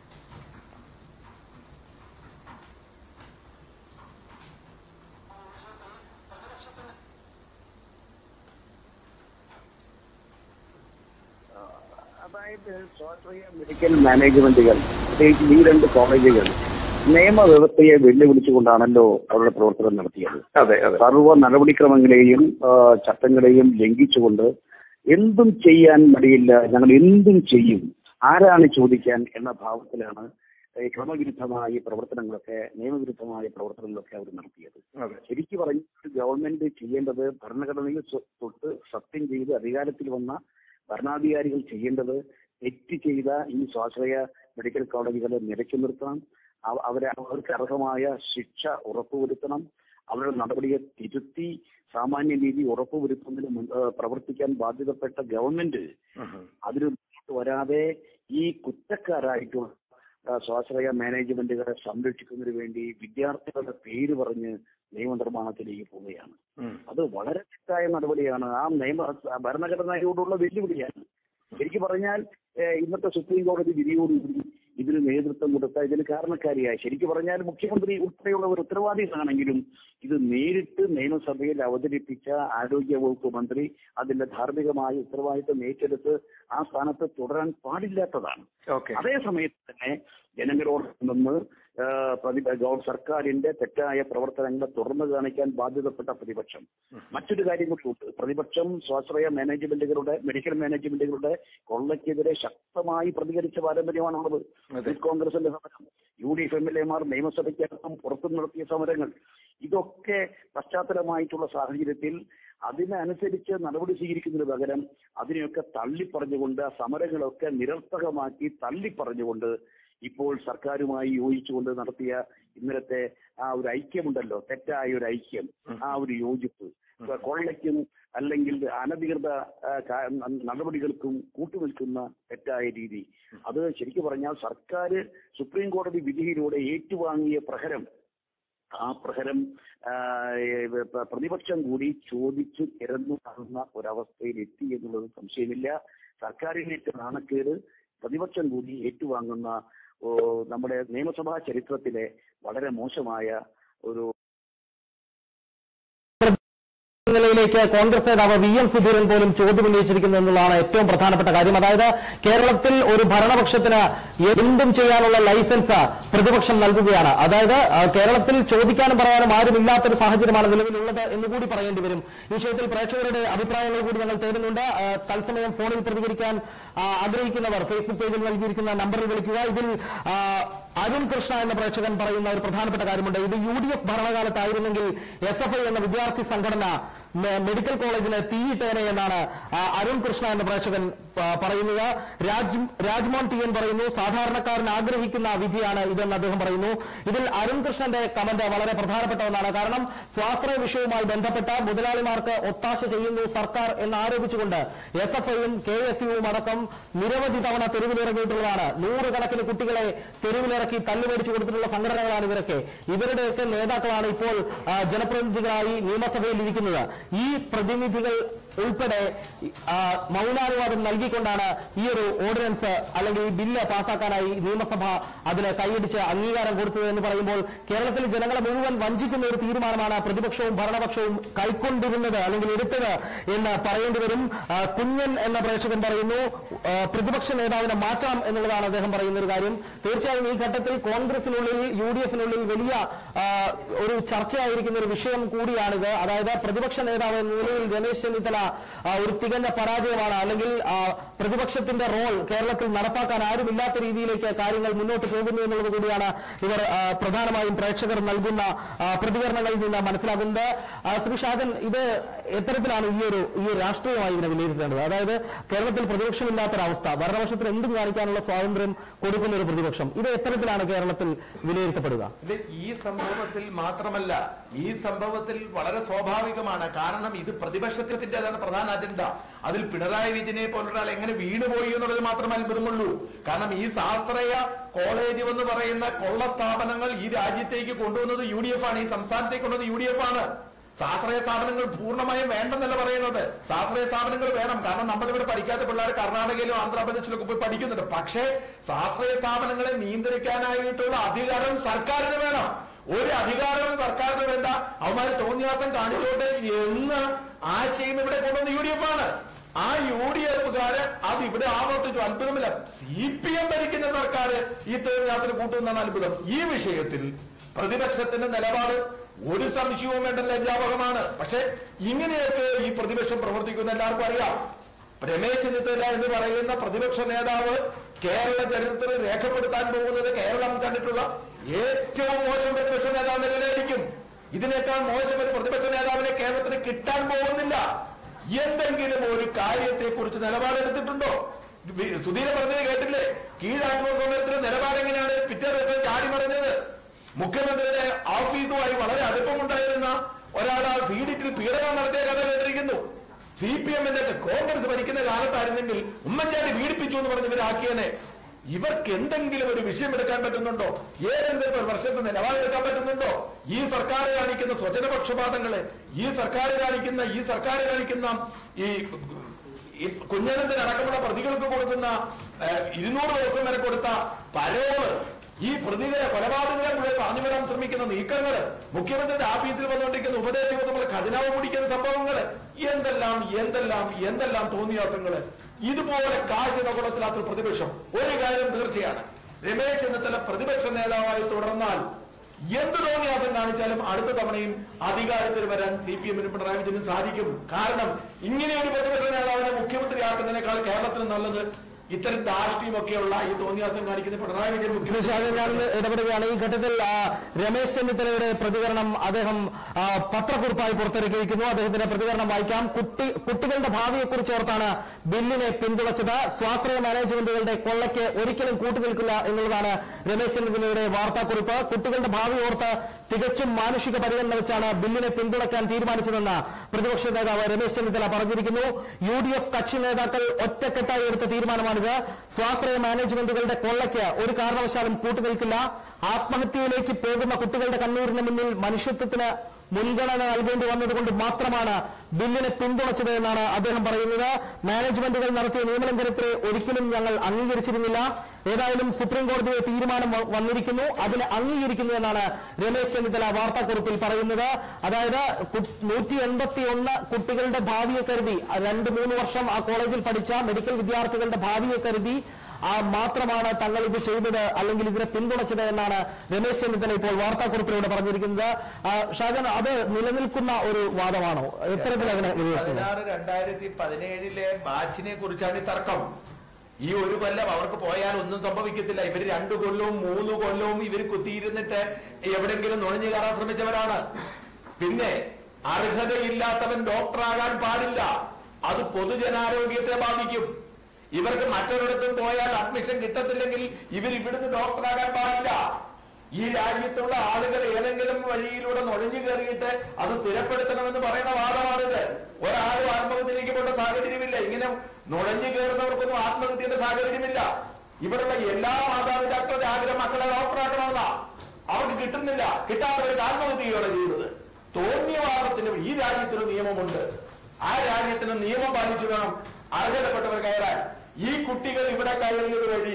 അതായത് സ്വാശ്രയ മെഡിക്കൽ മാനേജ്മെന്റുകൾ പ്രത്യേകിച്ച് ഈ രണ്ട് കോളേജുകൾ നിയമവ്യവസ്ഥയെ വെല്ലുവിളിച്ചുകൊണ്ടാണല്ലോ അവരുടെ പ്രവർത്തനം നടത്തിയത് അതെ അതെ സർവ്വ നടപടിക്രമങ്ങളെയും ആ, ചട്ടങ്ങളെയും ലംഘിച്ചുകൊണ്ട് എന്തും ചെയ്യാൻ മടിയില്ല ഞങ്ങൾ എന്തും ചെയ്യും ആരാണ് ചോദിക്കാൻ എന്ന ഭാവത്തിലാണ് ഈ ക്രമവിരുദ്ധമായ പ്രവർത്തനങ്ങളൊക്കെ നിയമവിരുദ്ധമായ പ്രവർത്തനങ്ങളൊക്കെ അവർ നടത്തിയത് അതെ ശരിക്കു പറഞ്ഞിട്ട് ഗവൺമെന്റ് ചെയ്യേണ്ടത് ഭരണഘടനയിൽ സ്വ- തൊട്ട് സത്യം ചെയ്ത് അധികാരത്തിൽ വന്ന ഭരണാധികാരികൾ ചെയ്യേണ്ടത് തെറ്റ് ചെയ്ത ഈ സ്വാശ്രയ മെഡിക്കൽ കോളേജുകളെ നിലയ്ക്ക് നിർത്തണം അവ- അവരെ അവർക്ക് അർഹമായ ശിക്ഷ ഉറപ്പുവരുത്തണം അവരുടെ നടപടിയെ തിരുത്തി സാമാന്യ നീതി ഉറപ്പുവരുത്തുന്നതിന് മുൻ- ഏഹ് പ്രവർത്തിക്കാൻ ബാധ്യതപ്പെട്ട ഗവൺമെന്റ് അതിന് മുന്നോട്ട് വരാതെ ഈ കുറ്റക്കാരായിട്ടുള്ള ആ, സ്വാശ്രയ മാനേജ്മെന്റുകളെ സംരക്ഷിക്കുന്നതിന് വേണ്ടി വിദ്യാർത്ഥികളുടെ പേര് പറഞ്ഞ് നിയമനിർമ്മാണത്തിലേക്ക് പോവുകയാണ് അത് വളരെ തെറ്റായ നടപടിയാണ് ആ നിയമ ഭരണഘടനയോടുള്ള വെല്ലുവിളിയാണ് ശരിക്കും പറഞ്ഞാൽ ഏഹ്, ഇന്നത്തെ സുപ്രീം കോടതി വിധിയോടുകൂടി ഇതിന് നേതൃത്വം കൊടുത്ത ഇതിന് കാരണക്കാരിയായ ശരിക്കും പറഞ്ഞാൽ മുഖ്യമന്ത്രി ഉൾപ്പെടെയുള്ളവർ ഉത്തരവാദികളാണെങ്കിലും ഇത് നേരിട്ട് നിയമസഭയിൽ അവതരിപ്പിച്ച ആരോഗ്യ വകുപ്പ് മന്ത്രി അതിന്റെ ധാർമ്മികമായ ഉത്തരവാദിത്വം ഏറ്റെടുത്ത് ആ സ്ഥാനത്ത് തുടരാൻ പാടില്ലാത്തതാണ് ഓക്കെ അതേ സമയത്ത് തന്നെ ജനങ്ങളോട് നിന്ന് ആ, പ്രതി ഗവ- സർക്കാരിന്റെ തെറ്റായ പ്രവർത്തനങ്ങളെ തുറന്നു കാണിക്കാൻ ബാധ്യതപ്പെട്ട പ്രതിപക്ഷം മറ്റൊരു കാര്യം കൂടി ഉണ്ട് പ്രതിപക്ഷം സ്വാശ്രയ മാനേജ്മെന്റുകളുടെ മെഡിക്കൽ മാനേജ്മെന്റുകളുടെ കൊള്ളയ്ക്കെതിരെ ശക്തമായി പ്രതികരിച്ച പാരമ്പര്യമാണുള്ളത് യൂത്ത് കോൺഗ്രസിന്റെ സമരം U D F M L എമാർ നിയമസഭയ്ക്കകത്തും പുറത്തും നടത്തിയ സമരങ്ങൾ ഇതൊക്കെ പശ്ചാത്തലമായിട്ടുള്ള സാഹചര്യത്തിൽ അതിനനുസരിച്ച് നടപടി സ്വീകരിക്കുന്നതിന് പകരം അതിനെയൊക്കെ തള്ളിപ്പറഞ്ഞുകൊണ്ട് ആ സമരങ്ങളൊക്കെ നിരർത്ഥകമാക്കി തള്ളിപ്പറഞ്ഞുകൊണ്ട് ഇപ്പോൾ സർക്കാരുമായി യോജിച്ചുകൊണ്ട് നടത്തിയ ഇന്നലത്തെ ആ ഒരു ഐക്യമുണ്ടല്ലോ തെറ്റായ ഒരു ഐക്യം ആ ഒരു യോജിപ്പ് കൊള്ളയ്ക്കും അല്ലെങ്കിൽ അനധികൃത ആ, കാ- നടപടികൾക്കും കൂട്ടുനിൽക്കുന്ന തെറ്റായ രീതി അത് ശരിക്കും പറഞ്ഞാൽ സർക്കാർ സുപ്രീം കോടതി വിധിയിലൂടെ ഏറ്റുവാങ്ങിയ പ്രഹരം ആ പ്രഹരം ആ, ഏ, പ- പ്രതിപക്ഷം കൂടി ചോദിച്ചു ഇരന്നു കാണുന്ന ഒരവസ്ഥയിൽ എത്തി എന്നുള്ളത് സംശയമില്ല സർക്കാരിനേറ്റ നാണക്കേട് പ്രതിപക്ഷം കൂടി ഏറ്റുവാങ്ങുന്ന ഓ, നമ്മുടെ നിയമസഭാ ചരിത്രത്തിലെ വളരെ മോശമായ ഒരു നിലയിലേക്ക് കോൺഗ്രസ് നേതാവ് വി എം സുധീരൻ പോലും ചോദ്യം ഉന്നയിച്ചിരിക്കുന്നു എന്നുള്ളതാണ് ഏറ്റവും പ്രധാനപ്പെട്ട കാര്യം അതായത് കേരളത്തിൽ ഒരു ഭരണപക്ഷത്തിന് എന്തും ചെയ്യാനുള്ള ലൈസൻസ് പ്രതിപക്ഷം നൽകുകയാണ് അതായത് ആ, കേരളത്തിൽ ചോദിക്കാനും പറയാനും ആരുമില്ലാത്തൊരു സാഹചര്യമാണ് നിലവിലുള്ളത് എന്ന് കൂടി പറയേണ്ടി വരും ഈ വിഷയത്തിൽ പ്രേക്ഷകരുടെ അഭിപ്രായങ്ങൾ കൂടി ഞങ്ങൾ തേടുന്നുണ്ട് ആ, തത്സമയം ഫോണിൽ പ്രതികരിക്കാൻ ആ, ആഗ്രഹിക്കുന്നവർ ഫേസ്ബുക്ക് പേജിൽ നൽകിയിരിക്കുന്ന നമ്പറിൽ വിളിക്കുക ഇതിൽ ആ, അരുൺ കൃഷ്ണ എന്ന പ്രേക്ഷകൻ പറയുന്ന ഒരു പ്രധാനപ്പെട്ട കാര്യമുണ്ട് ഇത് യു ഡി എഫ് ഭരണകാലത്തായിരുന്നെങ്കിൽ എസ് എഫ് ഐ എന്ന വിദ്യാർത്ഥി സംഘടന മെ- മെഡിക്കൽ കോളേജിന് തീയിട്ടേനെ എന്നാണ് ആ, അരുൺ കൃഷ്ണ എന്ന പ്രേക്ഷകൻ ആ, പറയുന്നത് രാജ് രാജ്മോഹൻ ടി എൻ പറയുന്നു സാധാരണക്കാരൻ ആഗ്രഹിക്കുന്ന വിധിയാണ് ഇതെന്ന് അദ്ദേഹം പറയുന്നു ഇതിൽ അരുൺ കൃഷ്ണന്റെ കമന്റ് വളരെ പ്രധാനപ്പെട്ട ഒന്നാണ് കാരണം സ്വാശ്രയ വിഷയവുമായി ബന്ധപ്പെട്ട മുതലാളിമാർക്ക് ഒത്താശ ചെയ്യുന്നു സർക്കാർ എന്ന് ആരോപിച്ചുകൊണ്ട് എസ് എഫ് ഐയും കെ എസ് യുവും അടക്കം നിരവധി തവണ തെരുവിലിറങ്ങിയിട്ടുള്ളതാണ് നൂറുകണക്കിന് കുട്ടികളെ തെരുവിലിറക്കി തല്ലുമേടിച്ചു കൊടുത്തിട്ടുള്ള സംഘടനകളാണ് ഇവരൊക്കെ ഇവരുടെയൊക്കെ നേതാക്കളാണ് ഇപ്പോൾ ആ, ജനപ്രതിനിധികളായി നിയമസഭയിൽ ഇരിക്കുന്നത് ഈ പ്രതിനിധികൾ ഉൾപ്പെടെ ആ, മൗനാനുവാദം നൽകിക്കൊണ്ടാണ് ഈ ഒരു ഓർഡിനൻസ് അല്ലെങ്കിൽ ഈ ബില്ല് പാസ്സാക്കാനായി നിയമസഭ അതിന് കൈയടിച്ച് അംഗീകാരം കൊടുത്തത് എന്ന് പറയുമ്പോൾ കേരളത്തിലെ ജനങ്ങളെ മുഴുവൻ വഞ്ചിക്കുന്ന ഒരു തീരുമാനമാണ് പ്രതിപക്ഷവും ഭരണപക്ഷവും കൈക്കൊണ്ടിരുന്നത് അല്ലെങ്കിൽ എടുത്തത് എന്ന് പറയേണ്ടി വരും ആ, കുഞ്ഞൻ എന്ന പ്രേക്ഷകൻ പറയുന്നു ആ, പ്രതിപക്ഷ നേതാവിനെ മാറ്റണം എന്നുള്ളതാണ് അദ്ദേഹം പറയുന്ന ഒരു കാര്യം തീർച്ചയായും ഈ ഘട്ടത്തിൽ കോൺഗ്രസിനുള്ളിൽ യു ഡി എഫിനുള്ളിൽ വലിയ ആ, ഒരു ചർച്ചയായിരിക്കുന്ന ഒരു വിഷയം കൂടിയാണിത് അതായത് പ്രതിപക്ഷ നേതാവ് എന്ന നിലയിൽ രമേശ് ചെന്നിത്തല ആ, ഒരു തികഞ്ഞ പരാജയമാണ് അല്ലെങ്കിൽ ആ, പ്രതിപക്ഷത്തിന്റെ റോൾ കേരളത്തിൽ നടപ്പാക്കാൻ ആരുമില്ലാത്ത രീതിയിലേക്ക് കാര്യങ്ങൾ മുന്നോട്ട് പോകുന്നു എന്നുള്ളത് കൂടിയാണ് ഇവർ ആ, പ്രധാനമായും പ്രേക്ഷകർ നൽകുന്ന ആ, പ്രതികരണങ്ങളിൽ നിന്ന് മനസ്സിലാകുന്നത് ആ, ശ്രീ ഷാജൻ ഇത് എത്തരത്തിലാണ് ഈ ഒരു ഈ ഒരു രാഷ്ട്രീയമായി ഇതിനെ വിലയിരുത്തേണ്ടത് അതായത് കേരളത്തിൽ പ്രതിപക്ഷമില്ലാത്തൊരവസ്ഥ ഭരണപക്ഷത്തിന് എന്തും കാണിക്കാനുള്ള സ്വാതന്ത്ര്യം കൊടുക്കുന്ന ഒരു പ്രതിപക്ഷം ഇത് എത്തരത്തിലാണ് കേരളത്തിൽ വിലയിരുത്തപ്പെടുക ഇത് ഈ സംഭവത്തിൽ മാത്രമല്ല ഈ സംഭവത്തിൽ വളരെ സ്വാഭാവികമാണ് കാരണം ഇത് പ്രതിപക്ഷത്തിന്റേതാണ് പ്രധാന അജണ്ട അതിൽ പിണറായി വിജയനെ പോലൊരാൾ എങ്ങനെ വീണുപോയി എന്നുള്ളത് മാത്രം അത്ഭുതമുള്ളൂ കാരണം ഈ ശാസ്ത്രീയ കോളേജ് എന്ന് പറയുന്ന കൊള്ള സ്ഥാപനങ്ങൾ ഈ രാജ്യത്തേക്ക് കൊണ്ടുവന്നത് യു ഡി എഫ് ആണ് ഈ സംസ്ഥാനത്തേക്ക് കൊണ്ടുവന്നത് യു ഡി എഫ് ആണ് ശാസ്ത്രീയ സ്ഥാപനങ്ങൾ പൂർണ്ണമായും വേണ്ടെന്നല്ല പറയുന്നത് ശാസ്ത്രീയ സ്ഥാപനങ്ങൾ വേണം കാരണം നമ്മളിവിടെ പഠിക്കാത്ത പിള്ളേർ കർണാടകയിലും ആന്ധ്രാപ്രദേശിലൊക്കെ പോയി പഠിക്കുന്നുണ്ട് പക്ഷേ ശാസ്ത്രീയ സ്ഥാപനങ്ങളെ നിയന്ത്രിക്കാനായിട്ടുള്ള അധികാരം സർക്കാരിന് വേണം ഒരു അധികാരവും സർക്കാരിന് വേണ്ട അവന്മാർ തോന്നിയാസം കാണിച്ചോട്ടെ എന്ന് ആശയം ഇവിടെ കൊണ്ടുവന്ന യു ഡി എഫ് ആണ് ആ യു ഡി എഫുകാര് അത് ഇവിടെ ആവർത്തിച്ചു അത്ഭുതമില്ല സി പി എം ഭരിക്കുന്ന സർക്കാർ ഈ തോന്നിയാസത്തിന് കൂട്ടുന്നതാണ് അത്ഭുതം ഈ വിഷയത്തിൽ പ്രതിപക്ഷത്തിന്റെ നിലപാട് ഒരു സംശയവും വേണ്ട ലജ്ജാവഹമാണ് പക്ഷെ ഇങ്ങനെയൊക്കെ ഈ പ്രതിപക്ഷം പ്രവർത്തിക്കുന്ന എല്ലാവർക്കും അറിയാം രമേശ് ചെന്നിത്തല എന്ന് പറയുന്ന പ്രതിപക്ഷ നേതാവ് കേരള ചരിത്രത്തിൽ രേഖപ്പെടുത്താൻ പോകുന്നത് കേരളം കണ്ടിട്ടുള്ള ഏറ്റവും മോശം പ്രതിപക്ഷ നേതാവ് നിലയിലായിരിക്കും ഇതിനേക്കാൾ മോശം ഒരു പ്രതിപക്ഷ നേതാവിനെ കേരളത്തിന് കിട്ടാൻ പോകുന്നില്ല എന്തെങ്കിലും ഒരു കാര്യത്തെ കുറിച്ച് നിലപാടെടുത്തിട്ടുണ്ടോ സുധീര പറഞ്ഞത് കേട്ടില്ലേ കീഴാത്മ സമരത്തിന് നിലപാടെങ്ങനെയാണ് പിറ്റേ ദിവസം ചാടി മറിഞ്ഞത് മുഖ്യമന്ത്രിയുടെ ഓഫീസുമായി വളരെ അടുപ്പമുണ്ടായിരുന്ന ഒരാൾ ആ സീഡിറ്റിൽ പീഡനം നടത്തിയ കഥ കേട്ടിരിക്കുന്നു സി പി എമ്മിന്റെ കോൺഗ്രസ് ഭരിക്കുന്ന കാലത്തായിരുന്നെങ്കിൽ ഉമ്മൻചാണ്ടി പീഡിപ്പിച്ചു എന്ന് പറഞ്ഞ് ഇവരാക്കിയനെ ഇവർക്ക് എന്തെങ്കിലും ഒരു വിഷയം എടുക്കാൻ പറ്റുന്നുണ്ടോ ഏതെങ്കിലും ഒരു വർഷത്തെ നിലപാടെടുക്കാൻ പറ്റുന്നുണ്ടോ ഈ സർക്കാർ കാണിക്കുന്ന സ്വജനപക്ഷപാതങ്ങളെ ഈ സർക്കാർ കാണിക്കുന്ന ഈ സർക്കാർ കാണിക്കുന്ന ഈ ഈ കുഞ്ഞനന്തൻ അടക്കമുള്ള പ്രതികൾക്ക് കൊടുക്കുന്ന ഏഹ്, ഇരുന്നൂറ് ദിവസം വരെ കൊടുത്ത പരോള് ഈ പ്രതികളെ കൊലപാതകങ്ങളെ മുഴുവൻ പറഞ്ഞു വരാൻ ശ്രമിക്കുന്ന നീക്കങ്ങള് മുഖ്യമന്ത്രിയുടെ ഓഫീസിൽ വന്നുകൊണ്ടിരിക്കുന്ന ഉപദേശങ്ങൾ നമ്മൾ ഖജനാവ് പിടിക്കുന്ന സംഭവങ്ങള് എന്തെല്ലാം എന്തെല്ലാം എന്തെല്ലാം തോന്നിയാസങ്ങള് ഇതുപോലെ കാശ് നകുളത്തിലാത്ത പ്രതിപക്ഷം ഒരു കാര്യം തീർച്ചയാണ് രമേശ് ചെന്നിത്തല പ്രതിപക്ഷ നേതാവായി തുടർന്നാൽ എന്ത് തോന്നിയാസം കാണിച്ചാലും അടുത്ത തവണയും അധികാരത്തിൽ വരാൻ സി പി എമ്മിനും പിണറായി വിജയനും സാധിക്കും കാരണം ഇങ്ങനെ ഒരു പ്രതിപക്ഷ നേതാവിനെ മുഖ്യമന്ത്രിയാക്കുന്നതിനേക്കാൾ കേരളത്തിന് നല്ലത് ഇത്തരം ധാർഷ്ട്യമൊക്കെയുള്ള ഈ തോന്നിയാസം കാണിക്കുന്ന പിണറായി വിജയൻ ശ്രീ ഷാജൻ ഞാൻ മുഖ്യമന്ത്രി ഇടപെടുകയാണ് ഈ ഘട്ടത്തിൽ ആ, രമേശ് ചെന്നിത്തലയുടെ പ്രതികരണം അദ്ദേഹം ആ, പത്രക്കുറിപ്പായി പുറത്തിറക്കിയിരിക്കുന്നു അദ്ദേഹത്തിന്റെ പ്രതികരണം വായിക്കാം കുട്ടി കുട്ടികളുടെ ഭാവിയെക്കുറിച്ച് ഓർത്താണ് ബില്ലിനെ പിന്തുണച്ചത് സ്വാശ്രയ മാനേജ്മെന്റുകളുടെ കൊള്ളയ്ക്ക് ഒരിക്കലും കൂട്ടുനിൽക്കില്ല എന്നുള്ളതാണ് രമേശ് ചെന്നിത്തലയുടെ വാർത്താക്കുറിപ്പ് കുട്ടികളുടെ ഭാവി ഓർത്ത് തികച്ചും മാനുഷിക പരിഗണന വെച്ചാണ് ബില്ലിനെ പിന്തുണയ്ക്കാൻ തീരുമാനിച്ചതെന്ന് പ്രതിപക്ഷ നേതാവ് രമേശ് ചെന്നിത്തല പറഞ്ഞിരിക്കുന്നു യു ഡി എഫ് കക്ഷി നേതാക്കൾ ഒറ്റക്കെട്ടായി എടുത്ത തീരുമാനമാണിത് സ്വാശ്രയ മാനേജ്മെന്റുകളുടെ കൊള്ളയ്ക്ക് ഒരു കാരണവശാലും കൂട്ടുനിൽക്കില്ല ആത്മഹത്യയിലേക്ക് പോകുന്ന കുട്ടികളുടെ കണ്ണീരിന് മുന്നിൽ മനുഷ്യത്വത്തിന് മുൻഗണന നൽകേണ്ടി വന്നതുകൊണ്ട് മാത്രമാണ് ബില്ലിനെ പിന്തുണച്ചത് എന്നാണ് അദ്ദേഹം പറയുന്നത് മാനേജ്മെന്റുകൾ നടത്തിയ നിയമലംഘനത്തെ ഒരിക്കലും ഞങ്ങൾ അംഗീകരിച്ചിരുന്നില്ല ഏതായാലും സുപ്രീം കോടതിയുടെ തീരുമാനം വ- വന്നിരിക്കുന്നു അതിനെ അംഗീകരിക്കുന്നു എന്നാണ് രമേശ് ചെന്നിത്തല വാർത്താക്കുറിപ്പിൽ പറയുന്നത് അതായത് നൂറ്റി എൺപത്തി ഒന്ന് കുട്ടികളുടെ ഭാവിയെ കരുതി രണ്ട് മൂന്ന് വർഷം ആ കോളേജിൽ പഠിച്ച മെഡിക്കൽ വിദ്യാർത്ഥികളുടെ ഭാവിയെ കരുതി ആ മാത്രമാണ് തങ്ങൾ ഇത് ചെയ്തത് അല്ലെങ്കിൽ ഇതിനെ പിന്തുണച്ചത് എന്നാണ് രമേശ് ചെന്നിത്തല ഇപ്പോൾ വാർത്താക്കുറിപ്പിലൂടെ പറഞ്ഞിരിക്കുന്നത് ആ, ഷാജൻ അത് നിലനിൽക്കുന്ന ഒരു വാദമാണോ എത്തരത്തിൽ അതിനെ വിലയിരുത്തുന്നു പതിനാറ് രണ്ടായിരത്തി പതിനേഴിലെ ബാച്ചിനെ കുറിച്ചാണ് ഈ തർക്കം ഈ ഒരു കൊല്ലം അവർക്ക് പോയാൽ ഒന്നും സംഭവിക്കത്തില്ല ഇവര് രണ്ടു കൊല്ലവും മൂന്ന് കൊല്ലവും ഇവർ കുത്തിയിരുന്നിട്ട് എവിടെങ്കിലും നുഴഞ്ഞു കയറാൻ ശ്രമിച്ചവരാണ് പിന്നെ അർഹതയില്ലാത്തവൻ ഡോക്ടറാകാൻ പാടില്ല അത് പൊതുജനാരോഗ്യത്തെ ബാധിക്കും ഇവർക്ക് മറ്റൊരിടത്തും പോയാൽ അഡ്മിഷൻ കിട്ടത്തില്ലെങ്കിൽ ഇവർ ഇവിടുന്ന് ഡോക്ടറാകാൻ പാടില്ല ഈ രാജ്യത്തുള്ള ആളുകൾ ഏതെങ്കിലും വഴിയിലൂടെ നുഴഞ്ഞു കയറിയിട്ട് അത് സ്ഥിരപ്പെടുത്തണമെന്ന് പറയുന്ന വാദമാണിത് ഒരാളും ആത്മഹത്യയിലേക്ക് പോണ്ട സാഹചര്യമില്ല ഇങ്ങനെ നുഴഞ്ഞു കയറുന്നവർക്കൊന്നും ആത്മഹത്യയുടെ സാഹചര്യമില്ല ഇവിടെയുള്ള എല്ലാ മാതാപിതാക്കളുടെ ആഗ്രഹം മക്കളെ ഡോക്ടറാക്കണമെന്നാ അവർക്ക് കിട്ടുന്നില്ല കിട്ടാത്തവർക്ക് ആത്മഹത്യയോടെ ചെയ്യുന്നത് തോന്നിയവാദത്തിനും ഈ രാജ്യത്തിന് നിയമമുണ്ട് ആ രാജ്യത്തിന് നിയമം പാലിച്ചു വേണം അർഹതപ്പെട്ടവർ കയറാൻ ഈ കുട്ടികൾ ഇവിടെ കയറിയത് വഴി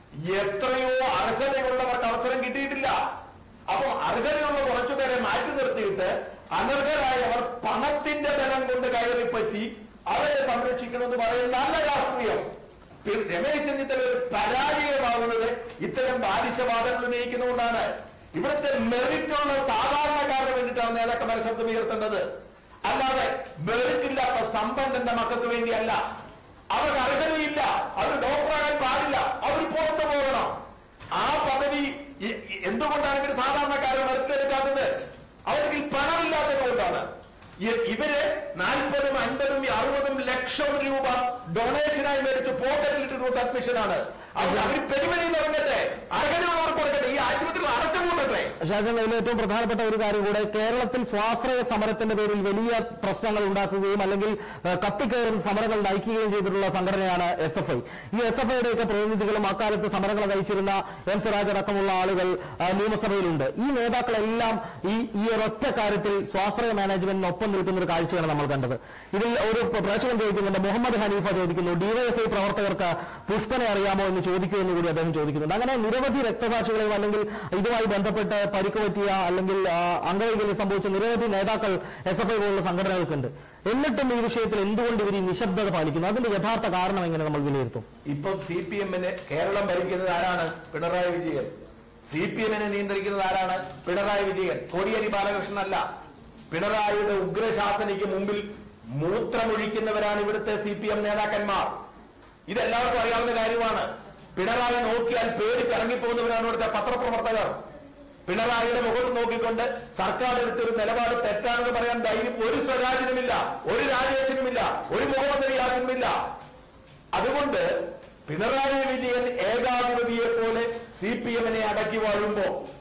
എത്രയോ അർഹതയുള്ളവർക്ക് അവസരം കിട്ടിയിട്ടില്ല അപ്പൊ അർഹതയുള്ള കുറച്ചുപേരെ മാറ്റി നിർത്തിയിട്ട് അനർഹരായവർ പണത്തിന്റെ ധനം കൊണ്ട് കയറിപ്പറ്റി അവരെ സംരക്ഷിക്കണമെന്ന് പറയുന്ന നല്ല രാഷ്ട്രീയം പി- രമേശ് ചെന്നിത്തല ഒരു പരാജയമാകുന്നത് ഇത്തരം ബാലിശവാദങ്ങൾ ഉന്നയിക്കുന്നതുകൊണ്ടാണ് ഇവിടുത്തെ മെറിറ്റുള്ള സാധാരണക്കാരന് വേണ്ടിയിട്ടാണ് നേതാക്കന്മാരെ ശബ്ദം ഉയർത്തേണ്ടത് അല്ലാതെ മെറിറ്റില്ലാത്ത സമ്പന്നന്റെ മക്കൾക്ക് വേണ്ടിയല്ല അവർക്ക് അർഹതയില്ല അവർ ഡോക്ടറാകാൻ പാടില്ല അവർ പുറത്തു പോകണം ആ പദവി ഇ- ഇ- എന്തുകൊണ്ടാണ് ഇവർ സാധാരണക്കാരെ മെറിറ്റിലെടുക്കാത്തത് അവർക്ക് പണമില്ലാത്തത് കൊണ്ടാണ് ഇ- ഇവര് നാൽപ്പതും അൻപതും അറുപതും ലക്ഷം രൂപ ഡൊണേഷനായി മേടിച്ച് പോക്കറ്റിലിട്ട് കൊടുത്ത അഡ്മിഷനാണ് അവർ അവർ പെരുമനിയിൽ ഇറങ്ങട്ടെ അർഹതയുള്ളവർ കൊടുക്കട്ടെ ഈ ആശുപത്രിയിൽ അടച്ചു കൂട്ടട്ടെ ഷാജൻ ഇതിൽ ഏറ്റവും പ്രധാനപ്പെട്ട ഒരു കാര്യം കൂടെ കേരളത്തിൽ സ്വാശ്രയ സമരത്തിന്റെ പേരിൽ വലിയ പ്രശ്നങ്ങൾ ഉണ്ടാക്കുകയും അല്ലെങ്കിൽ ഏഹ്, കത്തിക്കയറുന്ന സമരങ്ങൾ നയിക്കുകയും ചെയ്തിട്ടുള്ള സംഘടനയാണ് എസ് എഫ് ഐ ഈ എസ് എഫ് ഐയുടെ ഒക്കെ പ്രതിനിധികളും അക്കാലത്ത് സമരങ്ങൾ നയിച്ചിരുന്ന എം സ്വരാജ് അടക്കമുള്ള ആളുകൾ ആ, നിയമസഭയിലുണ്ട് ഈ നേതാക്കളെല്ലാം ഈ ഈ ഒരൊറ്റ കാര്യത്തിൽ സ്വാശ്രയ മാനേജ്മെന്റിനൊപ്പം നിൽക്കുന്ന ഒരു കാഴ്ചയാണ് നമ്മൾ കണ്ടത് ഇതിൽ ഒരു പ്രേക്ഷകൻ ചോദിക്കുന്നുണ്ട് മുഹമ്മദ് ഹനീഫ ചോദിക്കുന്നു ഡിവൈഎഫ്ഐ പ്രവർത്തകർക്ക് പുഷ്പനെ അറിയാമോ എന്ന് ചോദിക്കൂ എന്ന് കൂടി അദ്ദേഹം ചോദിക്കുന്നുണ്ട് അങ്ങനെ നിരവധി രക്തസാക്ഷികളെയും അല്ലെങ്കിൽ ഇതുമായി ബന്ധപ്പെട്ട് പരിക്ക് പറ്റിയ അല്ലെങ്കിൽ ആ, അംഗവൈകല്യം സംഭവിച്ച നിരവധി നേതാക്കൾ എസ് എഫ് ഐ പോലുള്ള സംഘടനകൾക്കുണ്ട് എന്നിട്ടും ഈ വിഷയത്തിൽ എന്തുകൊണ്ട് ഇവർ ഈ നിശബ്ദത പാലിക്കുന്നു അതിന്റെ യഥാർത്ഥ കാരണം എങ്ങനെ നമ്മൾ വിലയിരുത്തും ഇപ്പം സി പി എമ്മിന് കേരളം ഭരിക്കുന്നത് ആരാണ് പിണറായി വിജയൻ സി പി എമ്മിനെ നിയന്ത്രിക്കുന്നത് ആരാണ് പിണറായി വിജയൻ കോടിയേരി ബാലകൃഷ്ണൻ അല്ല പിണറായിയുടെ ഉഗ്രശാസനയ്ക്ക് മുമ്പിൽ മൂത്രമൊഴിക്കുന്നവരാണ് ഇവിടുത്തെ സി പി എം നേതാക്കന്മാർ ഇതെല്ലാവർക്കും അറിയാവുന്ന കാര്യമാണ് പിണറായി നോക്കിയാൽ പേടിച്ചിറങ്ങിപ്പോകുന്നവരാണ് ഇവിടുത്തെ പത്രപ്രവർത്തകർ പിണറായിയുടെ മുഖത്ത് നോക്കിക്കൊണ്ട് സർക്കാർ എടുത്തൊരു നിലപാട് തെറ്റാണെന്ന് പറയാൻ ധൈര്യം ഒരു സ്വരാജിനുമില്ല ഒരു രാജേഷിനുമില്ല ഒരു മുഹമ്മദ് റിയാസിനുമില്ല അതുകൊണ്ട് പിണറായി വിജയൻ ഏകാധിപതിയെ പോലെ സി പി എമ്മിനെ അടക്കി വാഴുമ്പോ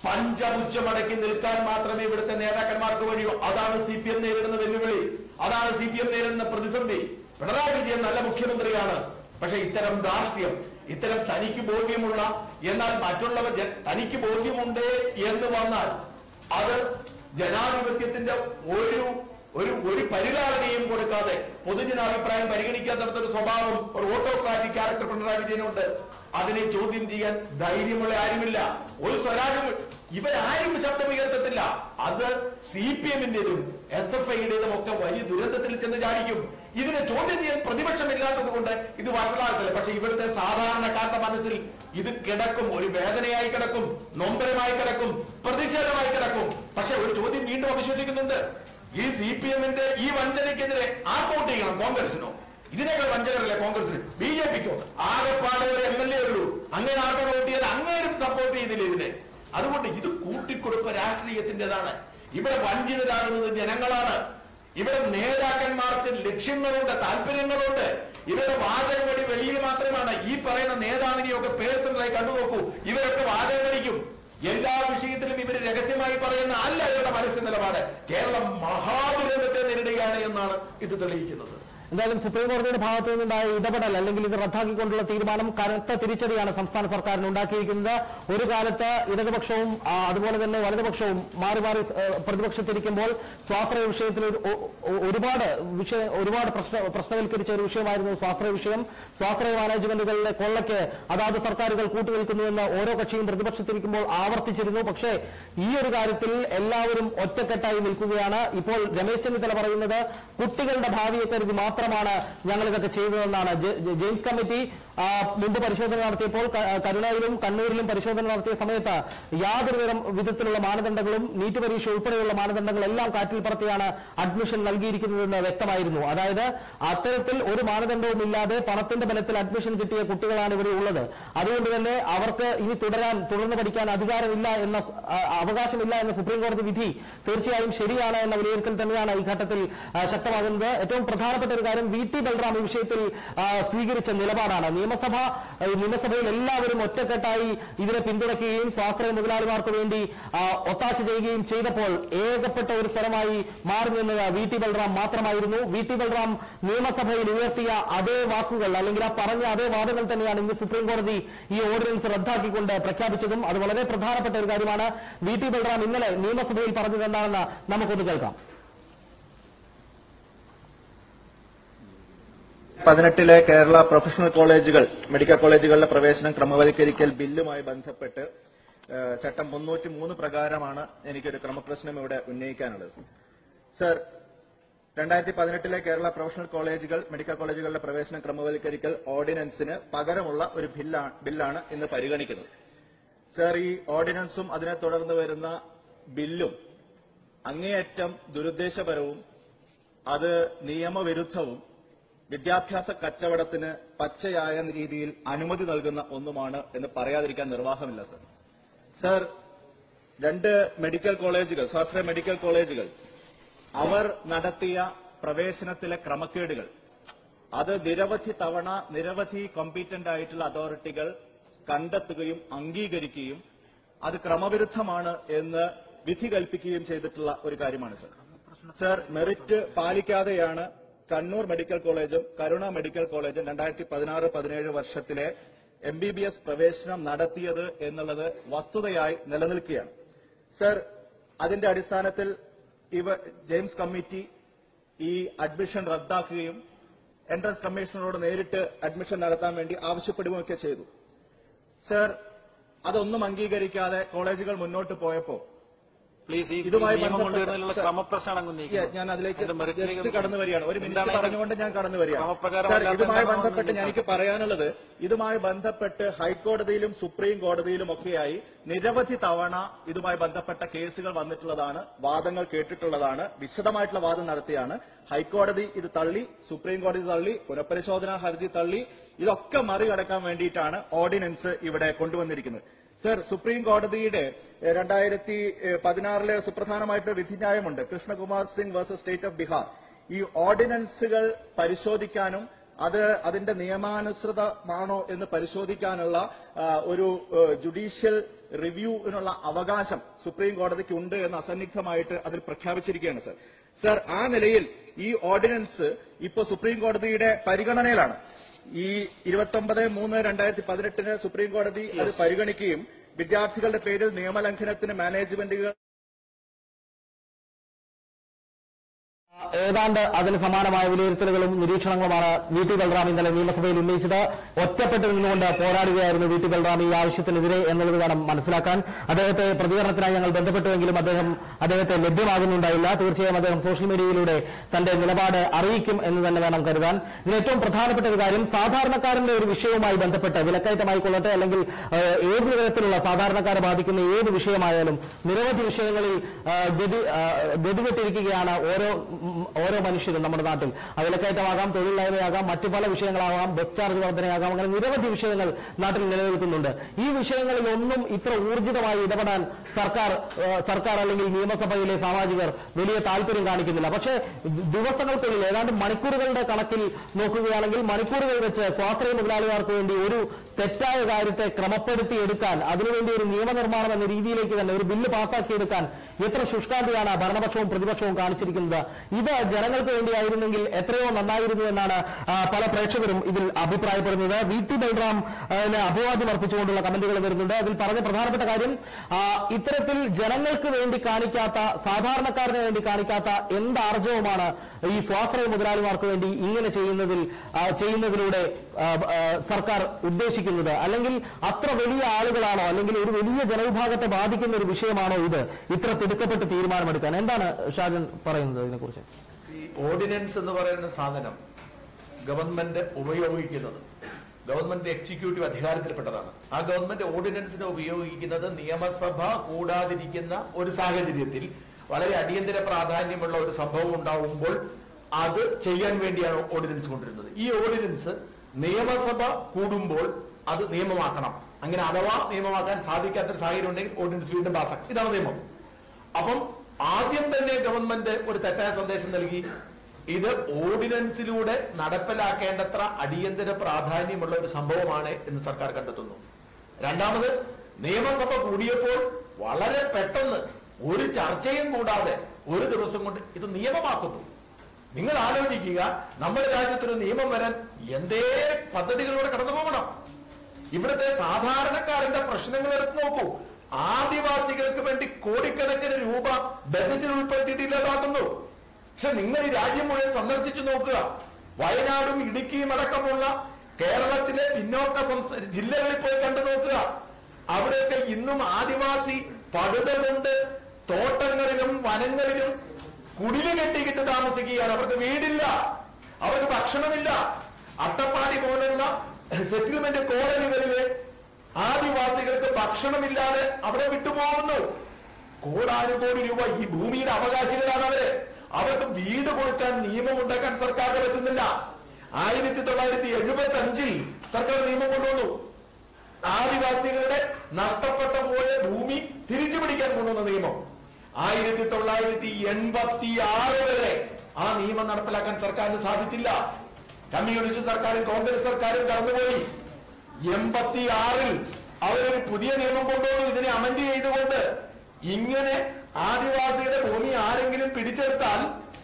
പഞ്ചപുച്ഛമടക്കി നിൽക്കാൻ മാത്രമേ ഇവിടുത്തെ നേതാക്കന്മാർക്ക് വഴിയോ അതാണ് സി പി എം നേരിടുന്ന വെല്ലുവിളി അതാണ് സി പി എം നേരിടുന്ന പ്രതിസന്ധി പിണറായി വിജയൻ നല്ല മുഖ്യമന്ത്രിയാണ് പക്ഷെ ഇത്തരം രാഷ്ട്രീയം ഇത്തരം തനിക്ക് ബോധ്യമുള്ള എന്നാൽ മറ്റുള്ളവർ ജ- തനിക്ക് ബോധ്യമുണ്ട് എന്ന് വന്നാൽ അത് ജനാധിപത്യത്തിന്റെ ഒരു ഒരു ഒരു പരിഗണനയും കൊടുക്കാതെ പൊതുജനാഭിപ്രായം പരിഗണിക്കാത്തടത്തൊരു സ്വഭാവം ഒരു ഓട്ടോക്രാറ്റിക് ക്യാരക്ടർ പിണറായി വിജയനുണ്ട് അതിനെ ചോദ്യം ചെയ്യാൻ ധൈര്യമുള്ള ആരുമില്ല ഒരു സ്വരാജും ഇവരാരും ശബ്ദമുയർത്തത്തില്ല അത് സി പി എമ്മിന്റേതും എസ് എഫ് ഐയുടേതും ഒക്കെ വലിയ ദുരന്തത്തിൽ ചെന്ന് ചാടിക്കും ഇതിനെ ചോദ്യം ചെയ്യാൻ പ്രതിപക്ഷമില്ലാത്തത് കൊണ്ട് ഇത് വഷളാക്കില്ല പക്ഷെ ഇവിടുത്തെ സാധാരണക്കാരുടെ മനസ്സിൽ ഇത് കിടക്കും ഒരു വേദനയായി കിടക്കും നൊമ്പരമായി കിടക്കും പ്രതിഷേധമായി കിടക്കും പക്ഷെ ഒരു ചോദ്യം വീണ്ടും അവശേഷിക്കുന്നുണ്ട് ഈ സി പി എമ്മിന്റെ ഈ വഞ്ചനയ്ക്കെതിരെ ആർക്ക് വോട്ട് ചെയ്യണം കോൺഗ്രസിനോ ഇതിനേക്കാൾ വഞ്ചകരല്ലേ കോൺഗ്രസിന് ബി ജെ പിക്കോ ആകെപ്പാടെ ഒരു എം എൽ എ ഉള്ളൂ അങ്ങനെ ആർക്കും വോട്ട് ചെയ്ത് അങ്ങേരും സപ്പോർട്ട് ചെയ്തില്ല ഇതിനെ അതുകൊണ്ട് ഇത് കൂട്ടിക്കൊടുപ്പ് രാഷ്ട്രീയത്തിന്റേതാണ് ഇവിടെ വഞ്ചിതരാകുന്നത് ജനങ്ങളാണ് ഇവിടെ നേതാക്കന്മാർക്ക് ലക്ഷ്യങ്ങളുണ്ട് താല്പര്യങ്ങളുണ്ട് ഇവരുടെ വാചകം വഴി വെളിയിൽ മാത്രമാണ് ഈ പറയുന്ന നേതാവിനെയൊക്കെ പേഴ്സണലായി കണ്ടുനോക്കൂ ഇവരൊക്കെ വാചകം കടിക്കും എല്ലാ വിഷയത്തിലും ഇവർ രഹസ്യമായി പറയുന്ന അല്ല ഇവരുടെ മനസ്സിൽ നിലപാട് കേരളം മഹാദുരന്തത്തെ നേരിടുകയാണ് എന്നാണ് ഇത് തെളിയിക്കുന്നത് എന്തായാലും സുപ്രീം കോടതിയുടെ ഭാഗത്തു നിന്നുണ്ടായ ഇടപെടൽ അല്ലെങ്കിൽ ഇത് റദ്ദാക്കിക്കൊണ്ടുള്ള തീരുമാനം കനത്ത തിരിച്ചടിയാണ് സംസ്ഥാന സർക്കാരിന് ഉണ്ടാക്കിയിരിക്കുന്നത് ഒരു കാലത്ത് ഇടതുപക്ഷവും ആ, അതുപോലെ തന്നെ വലതുപക്ഷവും മാറി മാറി ഏ, പ്രതിപക്ഷത്തിരിക്കുമ്പോൾ സ്വാശ്രയ വിഷയത്തിൽ ഒരു- ഒ- ഒ- ഒരുപാട് വിഷയ ഒരുപാട് പ്രശ്ന പ്രശ്നവൽക്കരിച്ച ഒരു വിഷയമായിരുന്നു സ്വാശ്രയ വിഷയം സ്വാശ്രയ മാനേജ്മെന്റുകളിലെ കൊള്ളയ്ക്ക് അതാത് സർക്കാരുകൾ കൂട്ടുനിൽക്കുന്നുവെന്ന് ഓരോ കക്ഷിയും പ്രതിപക്ഷത്തിരിക്കുമ്പോൾ ആവർത്തിച്ചിരുന്നു പക്ഷേ ഈ ഒരു കാര്യത്തിൽ എല്ലാവരും ഒറ്റക്കെട്ടായി നിൽക്കുകയാണ് ഇപ്പോൾ രമേശ് ചെന്നിത്തല പറയുന്നത് കുട്ടികളുടെ ഭാവിയെ കരുതി മാത്രമാണ് ഞങ്ങൾ ഇതൊക്കെ ചെയ്തതെന്നാണ് ജെ- ജെ- ജെയിംസ് കമ്മിറ്റി ആ, മുമ്പ് പരിശോധന നടത്തിയപ്പോൾ ക- കരുണയിലും കണ്ണൂരിലും പരിശോധന നടത്തിയ സമയത്ത് യാതൊരു വിധം വിധത്തിലുള്ള മാനദണ്ഡങ്ങളും നീറ്റ് പരീക്ഷ ഉൾപ്പെടെയുള്ള മാനദണ്ഡങ്ങളെല്ലാം കാറ്റിൽ പറത്തിയാണ് അഡ്മിഷൻ നൽകിയിരിക്കുന്നതെന്ന് വ്യക്തമായിരുന്നു അതായത് അത്തരത്തിൽ ഒരു മാനദണ്ഡവും ഇല്ലാതെ പണത്തിന്റെ ബലത്തിൽ അഡ്മിഷൻ കിട്ടിയ കുട്ടികളാണ് ഇവിടെ ഉള്ളത് അതുകൊണ്ട് തന്നെ അവർക്ക് ഇനി തുടരാൻ തുടർന്ന് പഠിക്കാൻ അധികാരമില്ല എന്ന ആ, അവകാശമില്ല എന്ന സുപ്രീം കോടതി വിധി തീർച്ചയായും ശരിയാണ് എന്ന വിലയിരുത്തൽ തന്നെയാണ് ഈ ഘട്ടത്തിൽ ആ, ശക്തമാകുന്നത് ഏറ്റവും പ്രധാനപ്പെട്ട ഒരു കാര്യം വി ടി ബൽറാം ഈ വിഷയത്തിൽ ആ, സ്വീകരിച്ച നിലപാടാണ് നിയമസഭ ഈ നിയമസഭയിൽ എല്ലാവരും ഒറ്റക്കെട്ടായി ഇതിനെ പിന്തുണയ്ക്കുകയും സ്വാശ്രയ മുതലാളിമാർക്ക് വേണ്ടി ആ, ഒത്താശ ചെയ്യുകയും ചെയ്തപ്പോൾ ഏകപ്പെട്ട ഒരു സ്വരമായി മാറി നിന്നത് വി ടി ബൽറാം മാത്രമായിരുന്നു വി ടി ബൽറാം നിയമസഭയിൽ ഉയർത്തിയ അതേ വാക്കുകൾ അല്ലെങ്കിൽ ആ പറഞ്ഞ അതേ വാദങ്ങൾ തന്നെയാണ് ഇന്ന് സുപ്രീം കോടതി ഈ ഓർഡിനൻസ് റദ്ദാക്കിക്കൊണ്ട് പ്രഖ്യാപിച്ചതും അത് വളരെ പ്രധാനപ്പെട്ട ഒരു കാര്യമാണ് വി ടി ബൽറാം ഇന്നലെ നിയമസഭയിൽ പറഞ്ഞത് എന്താണെന്ന് നമുക്കൊന്ന് കേൾക്കാം പതിനെട്ടിലെ കേരള പ്രൊഫഷണൽ കോളേജുകൾ മെഡിക്കൽ കോളേജുകളിലെ പ്രവേശനം ക്രമവൽക്കരിക്കൽ ബില്ലുമായി ബന്ധപ്പെട്ട് ഏഹ്, ചട്ടം മുന്നൂറ്റി മൂന്ന് പ്രകാരമാണ് എനിക്കൊരു ക്രമപ്രശ്നം ഇവിടെ ഉന്നയിക്കാനുള്ളത് സർ രണ്ടായിരത്തി പതിനെട്ടിലെ കേരള പ്രൊഫഷണൽ കോളേജുകൾ മെഡിക്കൽ കോളേജുകളിലെ പ്രവേശനം ക്രമവൽക്കരിക്കൽ ഓർഡിനൻസിന് പകരമുള്ള ഒരു ബില്ലാണ് ബില്ലാണ് ഇന്ന് പരിഗണിക്കുന്നത് സർ ഈ ഓർഡിനൻസും അതിനെ തുടർന്ന് വരുന്ന ബില്ലും അങ്ങേയറ്റം ദുരുദ്ദേശപരവും അത് നിയമവിരുദ്ധവും വിദ്യാഭ്യാസ കച്ചവടത്തിന് പച്ചയായ രീതിയിൽ അനുമതി നൽകുന്ന ഒന്നുമാണ് എന്ന് പറയാതിരിക്കാൻ നിർവാഹമില്ല സർ സർ രണ്ട് മെഡിക്കൽ കോളേജുകൾ സ്വാശ്രയ മെഡിക്കൽ കോളേജുകൾ അവർ നടത്തിയ പ്രവേശനത്തിലെ ക്രമക്കേടുകൾ അത് നിരവധി തവണ നിരവധി കോമ്പീറ്റന്റ് ആയിട്ടുള്ള അതോറിറ്റികൾ കണ്ടെത്തുകയും അംഗീകരിക്കുകയും അത് ക്രമവിരുദ്ധമാണ് എന്ന് വിധി കൽപ്പിക്കുകയും ചെയ്തിട്ടുള്ള ഒരു കാര്യമാണ് സർ സർ മെറിറ്റ് പാലിക്കാതെയാണ് കണ്ണൂർ മെഡിക്കൽ കോളേജും കരുണ മെഡിക്കൽ കോളേജും രണ്ടായിരത്തി പതിനാറ് പതിനേഴ് വർഷത്തിലെ എം ബി ബി എസ് പ്രവേശനം നടത്തിയത് എന്നുള്ളത് വസ്തുതയായി നിലനിൽക്കുകയാണ് സർ അതിന്റെ അടിസ്ഥാനത്തിൽ ഇവ ജെയിംസ് കമ്മിറ്റി ഈ അഡ്മിഷൻ റദ്ദാക്കുകയും എൻട്രൻസ് കമ്മീഷണറോട് നേരിട്ട് അഡ്മിഷൻ നടത്താൻ വേണ്ടി ആവശ്യപ്പെടുകയൊക്കെ ചെയ്തു സർ അതൊന്നും അംഗീകരിക്കാതെ കോളേജുകൾ മുന്നോട്ട് പോയപ്പോ പ്ലീസ് ഈ ഇതുമായി നിയമം ബന്ധപ്പെട്ട- കൊണ്ടുവരുന്നതിനുള്ള സർ, ക്രമപ്രശ്നമാണ് അങ്ങ് Yeah, ഉന്നയിക്കുന്നത്. ഞാൻ അതിലേക്ക് അതിന്റെ മെറിറ്റിലേക്ക് ജസ്റ്റ് കടന്നു വരികയാണ് ഒരു മിനിറ്റ് എന്താണ് അതിന്റെ- പറഞ്ഞുകൊണ്ട് ഞാൻ കടന്നു വരികയാണ് ക്രമപ്രകാരം സർ, അല്ലാത്ത ഇതുമായി എന്താണ് ബന്ധപ്പെട്ട് ഉന്നയിക്കുന്നത്? എനിക്ക് പറയാനുള്ളത് ഇതുമായി ബന്ധപ്പെട്ട് ഹൈക്കോടതിയിലും സുപ്രീം കോടതിയിലും ഒക്കെയായി നിരവധി തവണ ഇതുമായി ബന്ധപ്പെട്ട കേസുകൾ വന്നിട്ടുള്ളതാണ് വാദങ്ങൾ കേട്ടിട്ടുള്ളതാണ് വിശദമായിട്ടുള്ള വാദം നടത്തിയാണ് ഹൈക്കോടതി ഇത് തള്ളി സുപ്രീം കോടതി തള്ളി പുനഃപരിശോധനാ ഹർജി തള്ളി ഇതൊക്കെ മറികടക്കാൻ വേണ്ടിയിട്ടാണ് ഓർഡിനൻസ് ഇവിടെ കൊണ്ടുവന്നിരിക്കുന്നത് സർ സുപ്രീം കോടതിയുടെ എഹ്, രണ്ടായിരത്തി എഹ്, പതിനാറിലെ സുപ്രധാനമായിട്ടൊരു വിധിന്യായമുണ്ട് Krishnakumar Singh versus state of Bihar ഈ ഓർഡിനൻസുകൾ പരിശോധിക്കാനും അത് അതിന്റെ നിയമാനുസൃതമാണോ എന്ന് പരിശോധിക്കാനുള്ള ആ, ഒരു ഏഹ്, ജുഡീഷ്യൽ റിവ്യൂവിനുള്ള അവകാശം സുപ്രീം കോടതിക്ക് ഉണ്ട് എന്ന് അസന്നിഗ്ധമായിട്ട് അതിൽ പ്രഖ്യാപിച്ചിരിക്കുകയാണ് സർ സർ ആ നിലയിൽ ഈ ഓർഡിനൻസ് ഇപ്പോ സുപ്രീം കോടതിയുടെ പരിഗണനയിലാണ് ഈ ഇരുപത്തൊമ്പത് മൂന്ന് രണ്ടായിരത്തി പതിനെട്ടിന് സുപ്രീം കോടതി അത് പരിഗണിക്കുകയും വിദ്യാർത്ഥികളുടെ പേരിൽ നിയമലംഘനത്തിന് മാനേജ്മെന്റുകൾ ഏതാണ്ട് അതിന് സമാനമായ വിലയിരുത്തലുകളും നിരീക്ഷണങ്ങളുമാണ് വി ടി ബൽറാം ഇന്നലെ നിയമസഭയിൽ ഉന്നയിച്ചത് ഒറ്റപ്പെട്ട് നിന്നുകൊണ്ട് പോരാടുകയായിരുന്നു വി ടി ബൽറാം ഈ ആവശ്യത്തിനെതിരെ എന്നുള്ളത് വേണം മനസ്സിലാക്കാൻ അദ്ദേഹത്തെ പ്രതികരണത്തിനായി ഞങ്ങൾ ബന്ധപ്പെട്ടുവെങ്കിലും അദ്ദേഹം അദ്ദേഹത്തെ ലഭ്യമാകുന്നുണ്ടായില്ല തീർച്ചയായും അദ്ദേഹം സോഷ്യൽ മീഡിയയിലൂടെ തന്റെ നിലപാട് അറിയിക്കും എന്ന് തന്നെ വേണം കരുതാൻ ഇതിൽ ഏറ്റവും പ്രധാനപ്പെട്ട ഒരു കാര്യം സാധാരണക്കാരന്റെ ഒരു വിഷയവുമായി ബന്ധപ്പെട്ട് വിലക്കയറ്റമായിക്കൊള്ളട്ടെ അല്ലെങ്കിൽ ഏഹ്, ഏത് തരത്തിലുള്ള സാധാരണക്കാരെ ബാധിക്കുന്ന ഏത് വിഷയമായാലും നിരവധി വിഷയങ്ങളിൽ ഏഹ്, ഗതി ഏഹ്, ഗതികെട്ടിരിക്കുകയാണ് ഓരോ ഉം, ഓരോ മനുഷ്യരും നമ്മുടെ നാട്ടിൽ അത് വിലക്കയറ്റമാകാം തൊഴിലില്ലായ്മയാകാം മറ്റു പല വിഷയങ്ങളാകാം ബസ് ചാർജ് വർധനയാകാം അങ്ങനെ നിരവധി വിഷയങ്ങൾ നാട്ടിൽ നിലനിൽക്കുന്നുണ്ട് ഈ വിഷയങ്ങളിൽ ഒന്നും ഇത്ര ഊർജിതമായി ഇടപെടാൻ സർക്കാർ ഏഹ്, സർക്കാർ അല്ലെങ്കിൽ നിയമസഭയിലെ സാമാജികർ വലിയ താല്പര്യം കാണിക്കുന്നില്ല പക്ഷേ ദിവസങ്ങൾക്കുള്ളിൽ ഏതാണ്ട് മണിക്കൂറുകളുടെ കണക്കിൽ നോക്കുകയാണെങ്കിൽ മണിക്കൂറുകൾ വെച്ച് സ്വാശ്രയ മുതലാളിമാർക്ക് വേണ്ടി ഒരു തെറ്റായ കാര്യത്തെ ക്രമപ്പെടുത്തി എടുക്കാൻ അതിനുവേണ്ടി ഒരു നിയമനിർമ്മാണം എന്ന രീതിയിലേക്ക് തന്നെ ഒരു ബില്ല് പാസ്സാക്കിയെടുക്കാൻ എത്ര ശുഷ്കാന്തിയാണ് ഭരണപക്ഷവും പ്രതിപക്ഷവും കാണിച്ചിരിക്കുന്നത് ഇത് ജനങ്ങൾക്ക് വേണ്ടിയായിരുന്നെങ്കിൽ എത്രയോ നന്നായിരുന്നു എന്നാണ് ആ, പല പ്രേക്ഷകരും ഇതിൽ അഭിപ്രായപ്പെടുന്നത് വി ടി ബൽറാം ആ, ന് അഭിവാദ്യം അർപ്പിച്ചുകൊണ്ടുള്ള കമന്റുകൾ വരുന്നുണ്ട് അതിൽ പറഞ്ഞ പ്രധാനപ്പെട്ട കാര്യം ആ, ഇത്തരത്തിൽ ജനങ്ങൾക്ക് വേണ്ടി കാണിക്കാത്ത സാധാരണക്കാരന് വേണ്ടി കാണിക്കാത്ത എന്ത് ആർജവമാണ് ഈ സ്വാശ്രയ മുതലാളിമാർക്ക് വേണ്ടി ഇങ്ങനെ ചെയ്യുന്നതിൽ ആ, ചെയ്യുന്നതിലൂടെ ആ, ആ, സർക്കാർ ഉദ്ദേശിക്കുന്നത് അല്ലെങ്കിൽ അത്ര വലിയ ആളുകളാണോ അല്ലെങ്കിൽ ഒരു വലിയ ജനവിഭാഗത്തെ ബാധിക്കുന്ന ഒരു വിഷയമാണോ ഇത് ഇത്ര തിടുക്കപ്പെട്ട് തീരുമാനമെടുക്കാൻ എന്താണ് ഷാജൻ പറയുന്നത് ഇതിനെക്കുറിച്ച് ഈ ഓർഡിനൻസ് എന്ന് പറയുന്ന സാധനം ഗവൺമെന്റ് ഉപയോഗിക്കുന്നത് ഗവൺമെന്റ് എക്സിക്യൂട്ടീവ് അധികാരത്തിൽപ്പെട്ടതാണ് ആ ഗവൺമെന്റ് ഓർഡിനൻസിനെ ഉപയോഗിക്കുന്നത് നിയമസഭ കൂടാതിരിക്കുന്ന ഒരു സാഹചര്യത്തിൽ വളരെ അടിയന്തര പ്രാധാന്യമുള്ള ഒരു സംഭവം ഉണ്ടാവുമ്പോൾ അത് ചെയ്യാൻ വേണ്ടിയാണ് ഓർഡിനൻസ് കൊണ്ടുവരുന്നത് ഈ ഓർഡിനൻസ് നിയമസഭ കൂടുമ്പോൾ അത് നിയമമാക്കണം അങ്ങനെ അഥവാ നിയമമാക്കാൻ സാധിക്കാത്തൊരു സാഹചര്യം ഉണ്ടെങ്കിൽ ഓർഡിനൻസ് വീണ്ടും പാസ്സാക്കും ഇതാണ് നിയമം അപ്പം ആദ്യം തന്നെ ഗവൺമെന്റ് ഒരു തെറ്റായ സന്ദേശം നൽകി ഇത് ഓർഡിനൻസിലൂടെ നടപ്പിലാക്കേണ്ടത്ര അടിയന്തര പ്രാധാന്യമുള്ള ഒരു സംഭവമാണ് എന്ന് സർക്കാർ കണ്ടെത്തുന്നു രണ്ടാമത് നിയമസഭ കൂടിയപ്പോൾ വളരെ പെട്ടെന്ന് ഒരു ചർച്ചയും കൂടാതെ ഒരു ദിവസം കൊണ്ട് ഇത് നിയമമാക്കുന്നു നിങ്ങൾ ആലോചിക്കുക നമ്മുടെ രാജ്യത്തൊരു നിയമം വരാൻ എന്തേ പദ്ധതികളിലൂടെ കടന്നു പോകണം ഇവിടുത്തെ സാധാരണക്കാരന്റെ പ്രശ്നങ്ങൾ എടുത്തു നോക്കൂ ആദിവാസികൾക്ക് വേണ്ടി കോടിക്കണക്കിന് രൂപ ബജറ്റിൽ ഉൾപ്പെടുത്തിയിട്ടില്ലാതാക്കുന്നു പക്ഷെ നിങ്ങൾ ഈ രാജ്യം മുഴുവൻ സന്ദർശിച്ചു നോക്കുക വയനാടും ഇടുക്കിയും അടക്കമുള്ള കേരളത്തിലെ പിന്നോക്ക സംസ്ഥാന ജില്ലകളിൽ പോയി കണ്ടു നോക്കുക അവിടെയൊക്കെ ഇന്നും ആദിവാസി പടുതകൊണ്ട് തോട്ടങ്ങളിലും വനങ്ങളിലും കുടില് കെട്ടിക്കിട്ട് താമസിക്കുകയാണ് അവർക്ക് വീടില്ല അവർക്ക് ഭക്ഷണമില്ല അട്ടപ്പാടി പോലുള്ള സെറ്റിൽമെന്റ് കോളനികളിലെ ആദിവാസികൾക്ക് ഭക്ഷണമില്ലാതെ അവിടെ വിട്ടുപോകുന്നു കോടാനുകോടി രൂപ ഈ ഭൂമിയുടെ അവകാശികളാണ് അവര് അവർക്ക് വീട് കൊടുക്കാൻ നിയമം ഉണ്ടാക്കാൻ സർക്കാരിന് പറ്റുന്നില്ല ആയിരത്തി തൊള്ളായിരത്തി എഴുപത്തി അഞ്ചിൽ സർക്കാർ നിയമം കൊണ്ടുവന്നു ആദിവാസികളുടെ നഷ്ടപ്പെട്ട പോയ ഭൂമി തിരിച്ചു പിടിക്കാൻ കൊണ്ടുവന്ന നിയമം ആയിരത്തി തൊള്ളായിരത്തി എൺപത്തി ആറ് വരെ ആ നിയമം നടപ്പിലാക്കാൻ സർക്കാരിന് സാധിച്ചില്ല കമ്മ്യൂണിസ്റ്റ് സർക്കാരും കോൺഗ്രസ് സർക്കാരും കടന്നുപോയി എൺപത്തി ആറിൽ അവരൊരു പുതിയ നിയമം കൊണ്ടുവന്നു ഇതിനെ അമൻഡ് ചെയ്തുകൊണ്ട് ഇങ്ങനെ ആദിവാസിയുടെ ഭൂമി ആരെങ്കിലും പിടിച്ചെടുത്താൽ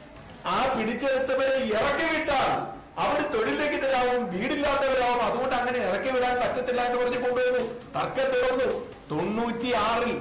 ആ പിടിച്ചെടുത്തവരെ ഇറക്കി വിട്ടാൽ അവർ തൊഴിൽരഹിതരാവും വീടില്ലാത്തവരാവും അതുകൊണ്ട് അങ്ങനെ ഇറക്കി വിടാൻ പറ്റത്തില്ല എന്ന് പറഞ്ഞ് കൊണ്ടുവന്നു തർക്കം തുടർന്നു തൊണ്ണൂറ്റി ആറിൽ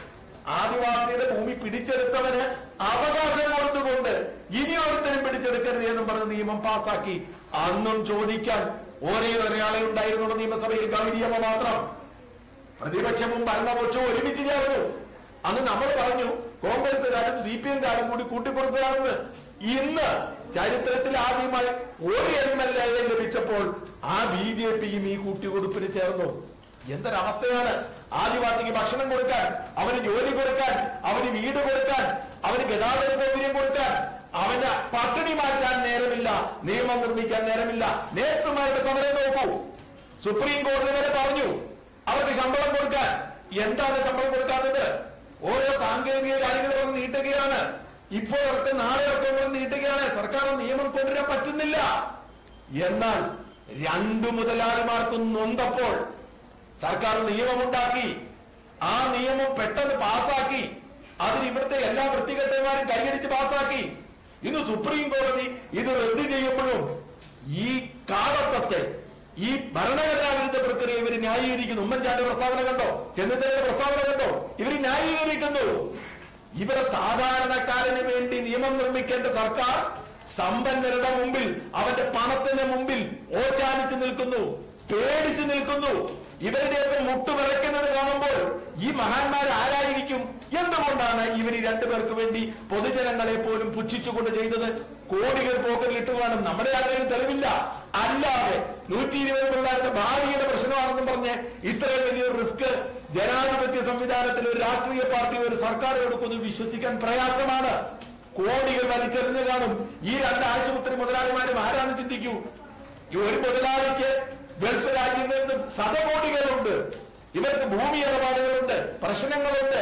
ആദിവാസിയുടെ ഭൂമി പിടിച്ചെടുത്തവന് അവകാശം കൊടുത്തുകൊണ്ട് ഇനി ഒരുത്തരും പിടിച്ചെടുക്കരുത് എന്നും പറഞ്ഞ നിയമം പാസാക്കി അന്നും ചോദിക്കാൻ ഒരേ ഒരാളെ ഉണ്ടായിരുന്നുള്ളൂ നിയമസഭയിൽ ഗൗരിയമ്മ മാത്രം പ്രതിപക്ഷവും ഭരണപക്ഷവും ഒരുമിച്ച് ചേർന്നു അന്ന് നമ്മൾ പറഞ്ഞു കോൺഗ്രസുകാരും സി പി എംകാരും കൂടി കൂട്ടിക്കൊടുക്കുകയാണെന്ന് ഇന്ന് ചരിത്രത്തിൽ ആദ്യമായി ഒരു എം എൽ എ ലഭിച്ചപ്പോൾ ആ ബി ജെ പിയും ഈ കൂട്ടിക്കൊടുപ്പിന് ചേർന്നു എന്തൊരവസ്ഥയാണ് ആദിവാസിക്ക് ഭക്ഷണം കൊടുക്കാൻ അവന് ജോലി കൊടുക്കാൻ അവന് വീട് കൊടുക്കാൻ അവന് ഗതാഗത സൗകര്യം കൊടുക്കാൻ അവന് പട്ടിണി മാറ്റാൻ നേരമില്ല നിയമം നിർമ്മിക്കാൻ നേരമില്ല നേഴ്സുമാരുടെ സമരം നോക്കൂ സുപ്രീം കോടതി വരെ പറഞ്ഞു അവർക്ക് ശമ്പളം കൊടുക്കാൻ എന്താണ് ശമ്പളം കൊടുക്കാത്തത് ഓരോ സാങ്കേതിക കാര്യങ്ങൾ പറഞ്ഞ് നീട്ടുകയാണ് ഇപ്പോൾ ഇറക്കം നാളെ ഇറക്കം പറഞ്ഞ് നീട്ടുകയാണ് സർക്കാർ നിയമം കൊണ്ടുവരാൻ പറ്റുന്നില്ല എന്നാൽ രണ്ടു മുതലാളിമാർക്കും നൊന്തപ്പോൾ സർക്കാർ നിയമമുണ്ടാക്കി ആ നിയമം പെട്ടെന്ന് പാസാക്കി അതിന് ഇവിടുത്തെ എല്ലാ വൃത്തികെട്ടന്മാരും കൈയടിച്ച് പാസാക്കി ഇന്ന് സുപ്രീം കോടതി ഇത് റദ്ദ് ചെയ്യുമ്പോഴും ഈ കാലത്തത്തെ ഈ ഭരണഘടനാ വിരുദ്ധ പ്രക്രിയ ഇവർ ന്യായീകരിക്കുന്നു ഉമ്മൻചാണ്ടി പ്രസ്താവന കണ്ടോ ചെന്നിത്തലയുടെ പ്രസ്താവന കണ്ടോ ഇവർ ന്യായീകരിക്കുന്നു ഇവിടെ സാധാരണക്കാരന് വേണ്ടി നിയമം നിർമ്മിക്കേണ്ട സർക്കാർ സമ്പന്നരുടെ മുമ്പിൽ അവന്റെ പണത്തിന് മുമ്പിൽ ഓച്ചാനിച്ചു നിൽക്കുന്നു പേടിച്ചു നിൽക്കുന്നു ഇവരുടെയൊക്കെ മുട്ടുവിറയ്ക്കുന്നത് കാണുമ്പോൾ ഈ മഹാന്മാർ ആരായിരിക്കും എന്തുകൊണ്ടാണ് ഇവർ രണ്ടുപേർക്ക് വേണ്ടി പൊതുജനങ്ങളെ പോലും പുച്ഛിച്ചുകൊണ്ട് ചെയ്തത് കോടികൾ പോക്കറ്റിൽ ഇട്ടു കാണും നമ്മുടെ ആരുടെയും തെളിവില്ല അല്ലാതെ നൂറ്റി ഇരുപത് പിള്ളേരുടെ ഭാവിയുടെ പ്രശ്നമാണെന്നും പറഞ്ഞ് ഇത്രയും വലിയൊരു റിസ്ക് ജനാധിപത്യ സംവിധാനത്തിൽ ഒരു രാഷ്ട്രീയ പാർട്ടി ഒരു സർക്കാർ കൊടുക്കുന്നു വിശ്വസിക്കാൻ പ്രയാസമാണ് കോടികൾ വലിച്ചെറിഞ്ഞു കാണും ഈ രണ്ട് ആശുപത്രി മുതലാളിമാരും ആരാണ് ചിന്തിക്കൂ ഈ ഒരു മുതലാളിക്ക് ഗൾഫ് രാജ്യങ്ങളിൽ നിന്നും ശതകോടികളുണ്ട് ഇവർക്ക് ഭൂമി ഇടപാടുകളുണ്ട് പ്രശ്നങ്ങളുണ്ട്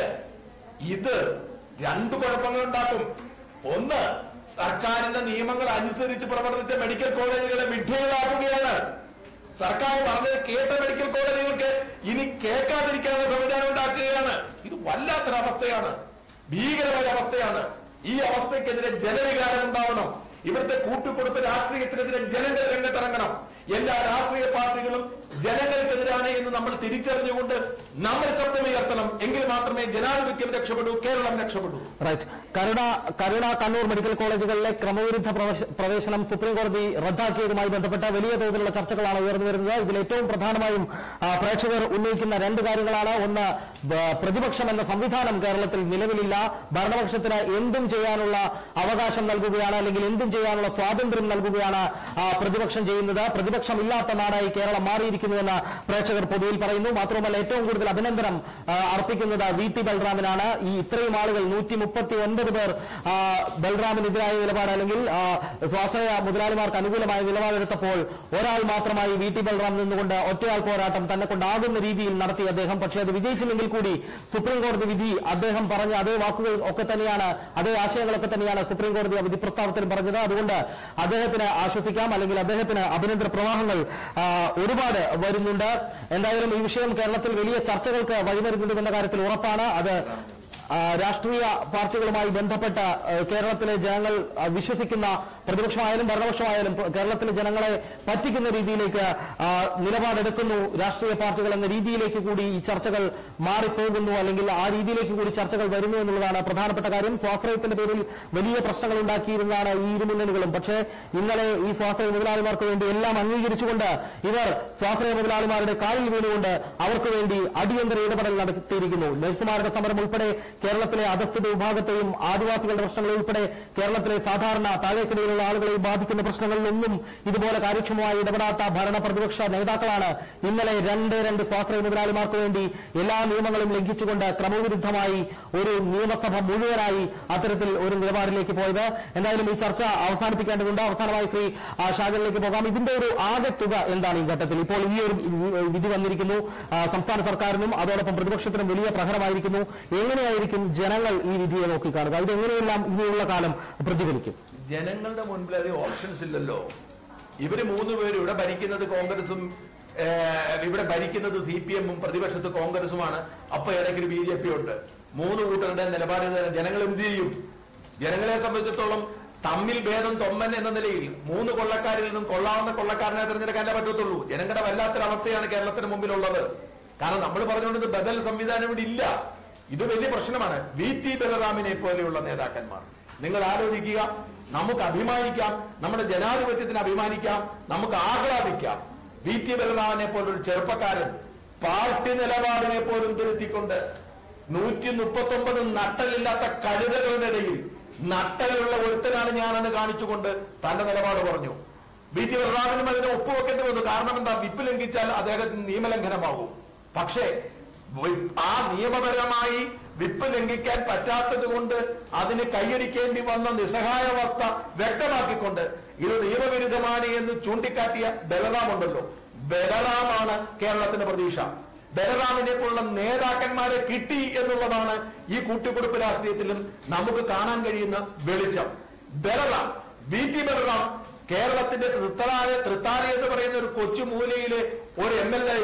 ഇത് രണ്ടു കുഴപ്പങ്ങളുണ്ടാക്കും ഒന്ന് സർക്കാരിന്റെ നിയമങ്ങൾ അനുസരിച്ച് പ്രവർത്തിച്ച മെഡിക്കൽ കോളേജുകളെ വിഡ്ഢികളാക്കുകയാണ് സർക്കാർ പറഞ്ഞത് കേട്ട മെഡിക്കൽ കോളേജുകൾക്ക് ഇനി കേൾക്കാതിരിക്കാനുള്ള സംവിധാനം ഉണ്ടാക്കുകയാണ് ഇത് വല്ലാത്തൊരവസ്ഥയാണ് ഭീകരമായ അവസ്ഥയാണ് ഈ അവസ്ഥയ്ക്കെതിരെ ജനവികാരം ഉണ്ടാവണം ഇവിടുത്തെ കൂട്ടുകൊടുപ്പ് രാഷ്ട്രീയത്തിനെതിരെ ജനങ്ങൾ രംഗത്തിറങ്ങണം എല്ലാ രാഷ്ട്രീയ പാർട്ടികളും ജനങ്ങൾക്കെതിരാണ് എന്ന് നമ്മൾ തിരിച്ചറിഞ്ഞുകൊണ്ട് നമ്മൾ ശബ്ദമുയർത്തണം എങ്കിൽ മാത്രമേ ജനാധിപത്യം രക്ഷപ്പെടൂ കേരളം രക്ഷപ്പെടൂ റൈറ്റ് കരുണ കരുണ കണ്ണൂർ മെഡിക്കൽ കോളേജുകളിലെ ക്രമവിരുദ്ധ പ്രവേശ- പ്രവേശനം സുപ്രീം കോടതി റദ്ദാക്കിയതുമായി ബന്ധപ്പെട്ട വലിയ തോതിലുള്ള ചർച്ചകളാണ് ഉയർന്നു വരുന്നത് ഇതിൽ ഏറ്റവും പ്രധാനമായും ആ, പ്രേക്ഷകർ ഉന്നയിക്കുന്ന രണ്ട് കാര്യങ്ങളാണ് ഒന്ന് ബ- പ്രതിപക്ഷം എന്ന സംവിധാനം കേരളത്തിൽ നിലവിലില്ല ഭരണപക്ഷത്തിന് എന്തും ചെയ്യാനുള്ള അവകാശം നൽകുകയാണ് അല്ലെങ്കിൽ എന്തും ചെയ്യാനുള്ള സ്വാതന്ത്ര്യം നൽകുകയാണ് ആ, പ്രതിപക്ഷം ചെയ്യുന്നത് പ്രതിപക്ഷമില്ലാത്ത നാടായി കേരളം മാറിയിരിക്കുന്നുവെന്ന് പ്രേക്ഷകർ പൊതുവിൽ പറയുന്നു മാത്രമല്ല ഏറ്റവും കൂടുതൽ അഭിനന്ദനം ആ, അർപ്പിക്കുന്നത് വി ടി ബൽറാമിനാണ് ഈ ഇത്രയും ആളുകൾ നൂറ്റി മുപ്പത്തി ഒൻപത് പേർ ആ, ബൽറാമിനെതിരായ നിലപാട് അല്ലെങ്കിൽ ആ, സ്വാശ്രയ മുതലാളിമാർക്ക് അനുകൂലമായ നിലപാടെടുത്തപ്പോൾ ഒരാൾ മാത്രമായി വി ടി ബൽറാം നിന്നുകൊണ്ട് ഒറ്റയാൾ പോരാട്ടം തന്നെ കൊണ്ടാകുന്ന രീതിയിൽ നടത്തി അദ്ദേഹം പക്ഷേ അത് വിജയിച്ചില്ലെങ്കിൽ കൂടി സുപ്രീം കോടതി വിധി അദ്ദേഹം പറഞ്ഞ അതേ വാക്കുകൾ ഒക്കെ തന്നെയാണ് അതേ ആശയങ്ങളൊക്കെ തന്നെയാണ് സുപ്രീം കോടതി ആ വിധി പ്രസ്താവത്തിൽ പറഞ്ഞത് അതുകൊണ്ട് അദ്ദേഹത്തിന് ആശ്വസിക്കാം അല്ലെങ്കിൽ അദ്ദേഹത്തിന് അഭിനന്ദന പ്രവാഹങ്ങൾ ആ, ഒരുപാട് വരുന്നുണ്ട് എന്തായാലും ഈ വിഷയം കേരളത്തിൽ വലിയ ചർച്ചകൾക്ക് വഴിമരുന്നുണ്ടെന്ന കാര്യത്തിൽ ഉറപ്പാണ് അത് ആ, രാഷ്ട്രീയ പാർട്ടികളുമായി ബന്ധപ്പെട്ട ആ, കേരളത്തിലെ ജനങ്ങൾ ആ, വിശ്വസിക്കുന്ന പ്രതിപക്ഷമായാലും ഭരണപക്ഷമായാലും പ- കേരളത്തിലെ ജനങ്ങളെ പറ്റിക്കുന്ന രീതിയിലേക്ക് ആ, നിലപാടെടുക്കുന്നു രാഷ്ട്രീയ പാർട്ടികൾ എന്ന രീതിയിലേക്ക് കൂടി ഈ ചർച്ചകൾ മാറിപ്പോകുന്നു അല്ലെങ്കിൽ ആ രീതിയിലേക്ക് കൂടി ചർച്ചകൾ വരുന്നു എന്നുള്ളതാണ് പ്രധാനപ്പെട്ട കാര്യം സ്വാശ്രയത്തിന്റെ പേരിൽ വലിയ പ്രശ്നങ്ങൾ ഉണ്ടാക്കിയിരുന്നതാണ് ഈ ഇരു മുന്നണികളും പക്ഷേ ഇന്നലെ ഈ സ്വാശ്രയ മുതലാളിമാർക്ക് വേണ്ടി എല്ലാം അംഗീകരിച്ചുകൊണ്ട് ഇവർ സ്വാശ്രയ മുതലാളിമാരുടെ കാലിൽ വീണുകൊണ്ട് അവർക്ക് വേണ്ടി അടിയന്തര ഇടപെടൽ നടത്തിയിരിക്കുന്നു നഴ്സുമാരുടെ സമരം ഉൾപ്പെടെ കേരളത്തിലെ അധസ്ഥിത വിഭാഗത്തെയും ആദിവാസികളുടെ പ്രശ്നങ്ങൾ ഉൾപ്പെടെ കേരളത്തിലെ സാധാരണ താഴേക്കിടയിലുള്ള ആളുകളെയും ബാധിക്കുന്ന പ്രശ്നങ്ങളിലൊന്നും ഇതുപോലെ കാര്യക്ഷമമായി ഇടപെടാത്ത ഭരണ പ്രതിപക്ഷ നേതാക്കളാണ് ഇന്നലെ രണ്ട് രണ്ട് സ്വാശ്രയ മുതലാളിമാർക്ക് വേണ്ടി എല്ലാ നിയമങ്ങളും ലംഘിച്ചുകൊണ്ട് ക്രമവിരുദ്ധമായി ഒരു നിയമസഭ മുഴുവനായി അത്തരത്തിൽ ഒരു നിലപാടിലേക്ക് പോയത് എന്തായാലും ഈ ചർച്ച അവസാനിപ്പിക്കേണ്ടതുണ്ട് അവസാനമായി ശ്രീ ആ, ഷാജനിലേക്ക് പോകാം ഇതിന്റെ ഒരു ആകെ തുക എന്താണ് ഈ ഘട്ടത്തിൽ ഇപ്പോൾ ഈ ഒരു വിധി വന്നിരിക്കുന്നു ആ, സംസ്ഥാന സർക്കാരിനും അതോടൊപ്പം പ്രതിപക്ഷത്തിനും വലിയ പ്രഹരമായിരിക്കുന്നു എങ്ങനെയായിരിക്കും ജനങ്ങൾ ഈ വിധിയെ നോക്കിക്കാണുക ഇത് എങ്ങനെയെല്ലാം ഇനിയുള്ള കാലം പ്രതിഫലിക്കും ജനങ്ങളുടെ മുൻപിൽ അത് ഓപ്ഷൻസ് ഇല്ലല്ലോ ഇവര് മൂന്ന് പേരും ഇവിടെ ഭരിക്കുന്നത് കോൺഗ്രസും ഏഹ്, ഇവിടെ ഭരിക്കുന്നത് സി പി എമ്മും പ്രതിപക്ഷത്ത് കോൺഗ്രസുമാണ് അപ്പൊ ഇടയ്ക്ക് ബി ജെ പി ഉണ്ട് മൂന്ന് കൂട്ടരുടെ നിലപാട് തന്നെ ജനങ്ങൾ എന്ത് ചെയ്യും ജനങ്ങളെ സംബന്ധിച്ചിടത്തോളം തമ്മിൽ ഭേദം തൊമ്മൻ എന്ന നിലയിൽ മൂന്ന് കൊള്ളക്കാരിൽ നിന്നും കൊള്ളാവുന്ന കൊള്ളക്കാരനെ തിരഞ്ഞെടുക്കാനേ പറ്റത്തുള്ളൂ ജനങ്ങളുടെ വല്ലാത്തൊരവസ്ഥയാണ് കേരളത്തിന് മുമ്പിലുള്ളത് കാരണം നമ്മൾ പറഞ്ഞുകൊണ്ട് ബദൽ സംവിധാനം ഇവിടെ ഇല്ല ഇത് വലിയ പ്രശ്നമാണ് വി ടി ബലറാമിനെ പോലെയുള്ള നേതാക്കന്മാർ നിങ്ങൾ ആലോചിക്കുക നമുക്ക് അഭിമാനിക്കാം നമ്മുടെ ജനാധിപത്യത്തിന് അഭിമാനിക്കാം നമുക്ക് ആഹ്ലാദിക്കാം വി ടി ബലറാമിനെ പോലൊരു ചെറുപ്പക്കാരൻ പാർട്ടി നിലപാടിനെ പോലും തിരുത്തിക്കൊണ്ട് നൂറ്റി മുപ്പത്തി ഒമ്പത് നട്ടലില്ലാത്ത കഴുതകളുടെ ഇടയിൽ നട്ടലുള്ള ഒരുത്തനാണ് ഞാനെന്ന് കാണിച്ചുകൊണ്ട് തന്റെ നിലപാട് പറഞ്ഞു ബി ടി ബലറാമിനും അതിനെ ഒപ്പുവെക്കേണ്ടി വന്നു കാരണം എന്താ വിപ്പ് ലംഘിച്ചാൽ അദ്ദേഹത്തിന് നിയമലംഘനമാകും പക്ഷേ വി- ആ നിയമപരമായി വിപ്പ് ലംഘിക്കാൻ പറ്റാത്തത് കൊണ്ട് അതിന് കൈയടിക്കേണ്ടി വന്ന നിസ്സഹായാവസ്ഥ വ്യക്തമാക്കിക്കൊണ്ട് ഇത് നിയമവിരുദ്ധമാണ് എന്ന് ചൂണ്ടിക്കാട്ടിയ ബലറാം ഉണ്ടല്ലോ ബലറാമാണ് കേരളത്തിന്റെ പ്രതീക്ഷ ബലറാമിനെ പോലുള്ള നേതാക്കന്മാരെ കിട്ടി എന്നുള്ളതാണ് ഈ കൂട്ടുകുടുംബ രാഷ്ട്രീയത്തിലും നമുക്ക് കാണാൻ കഴിയുന്ന വെളിച്ചം ബലറാം ബി ടി ബലറാം കേരളത്തിന്റെ തൃത്താല തൃത്താല എന്ന് പറയുന്ന ഒരു കൊച്ചു മൂലയിലെ ഒരു എം എൽ എയോ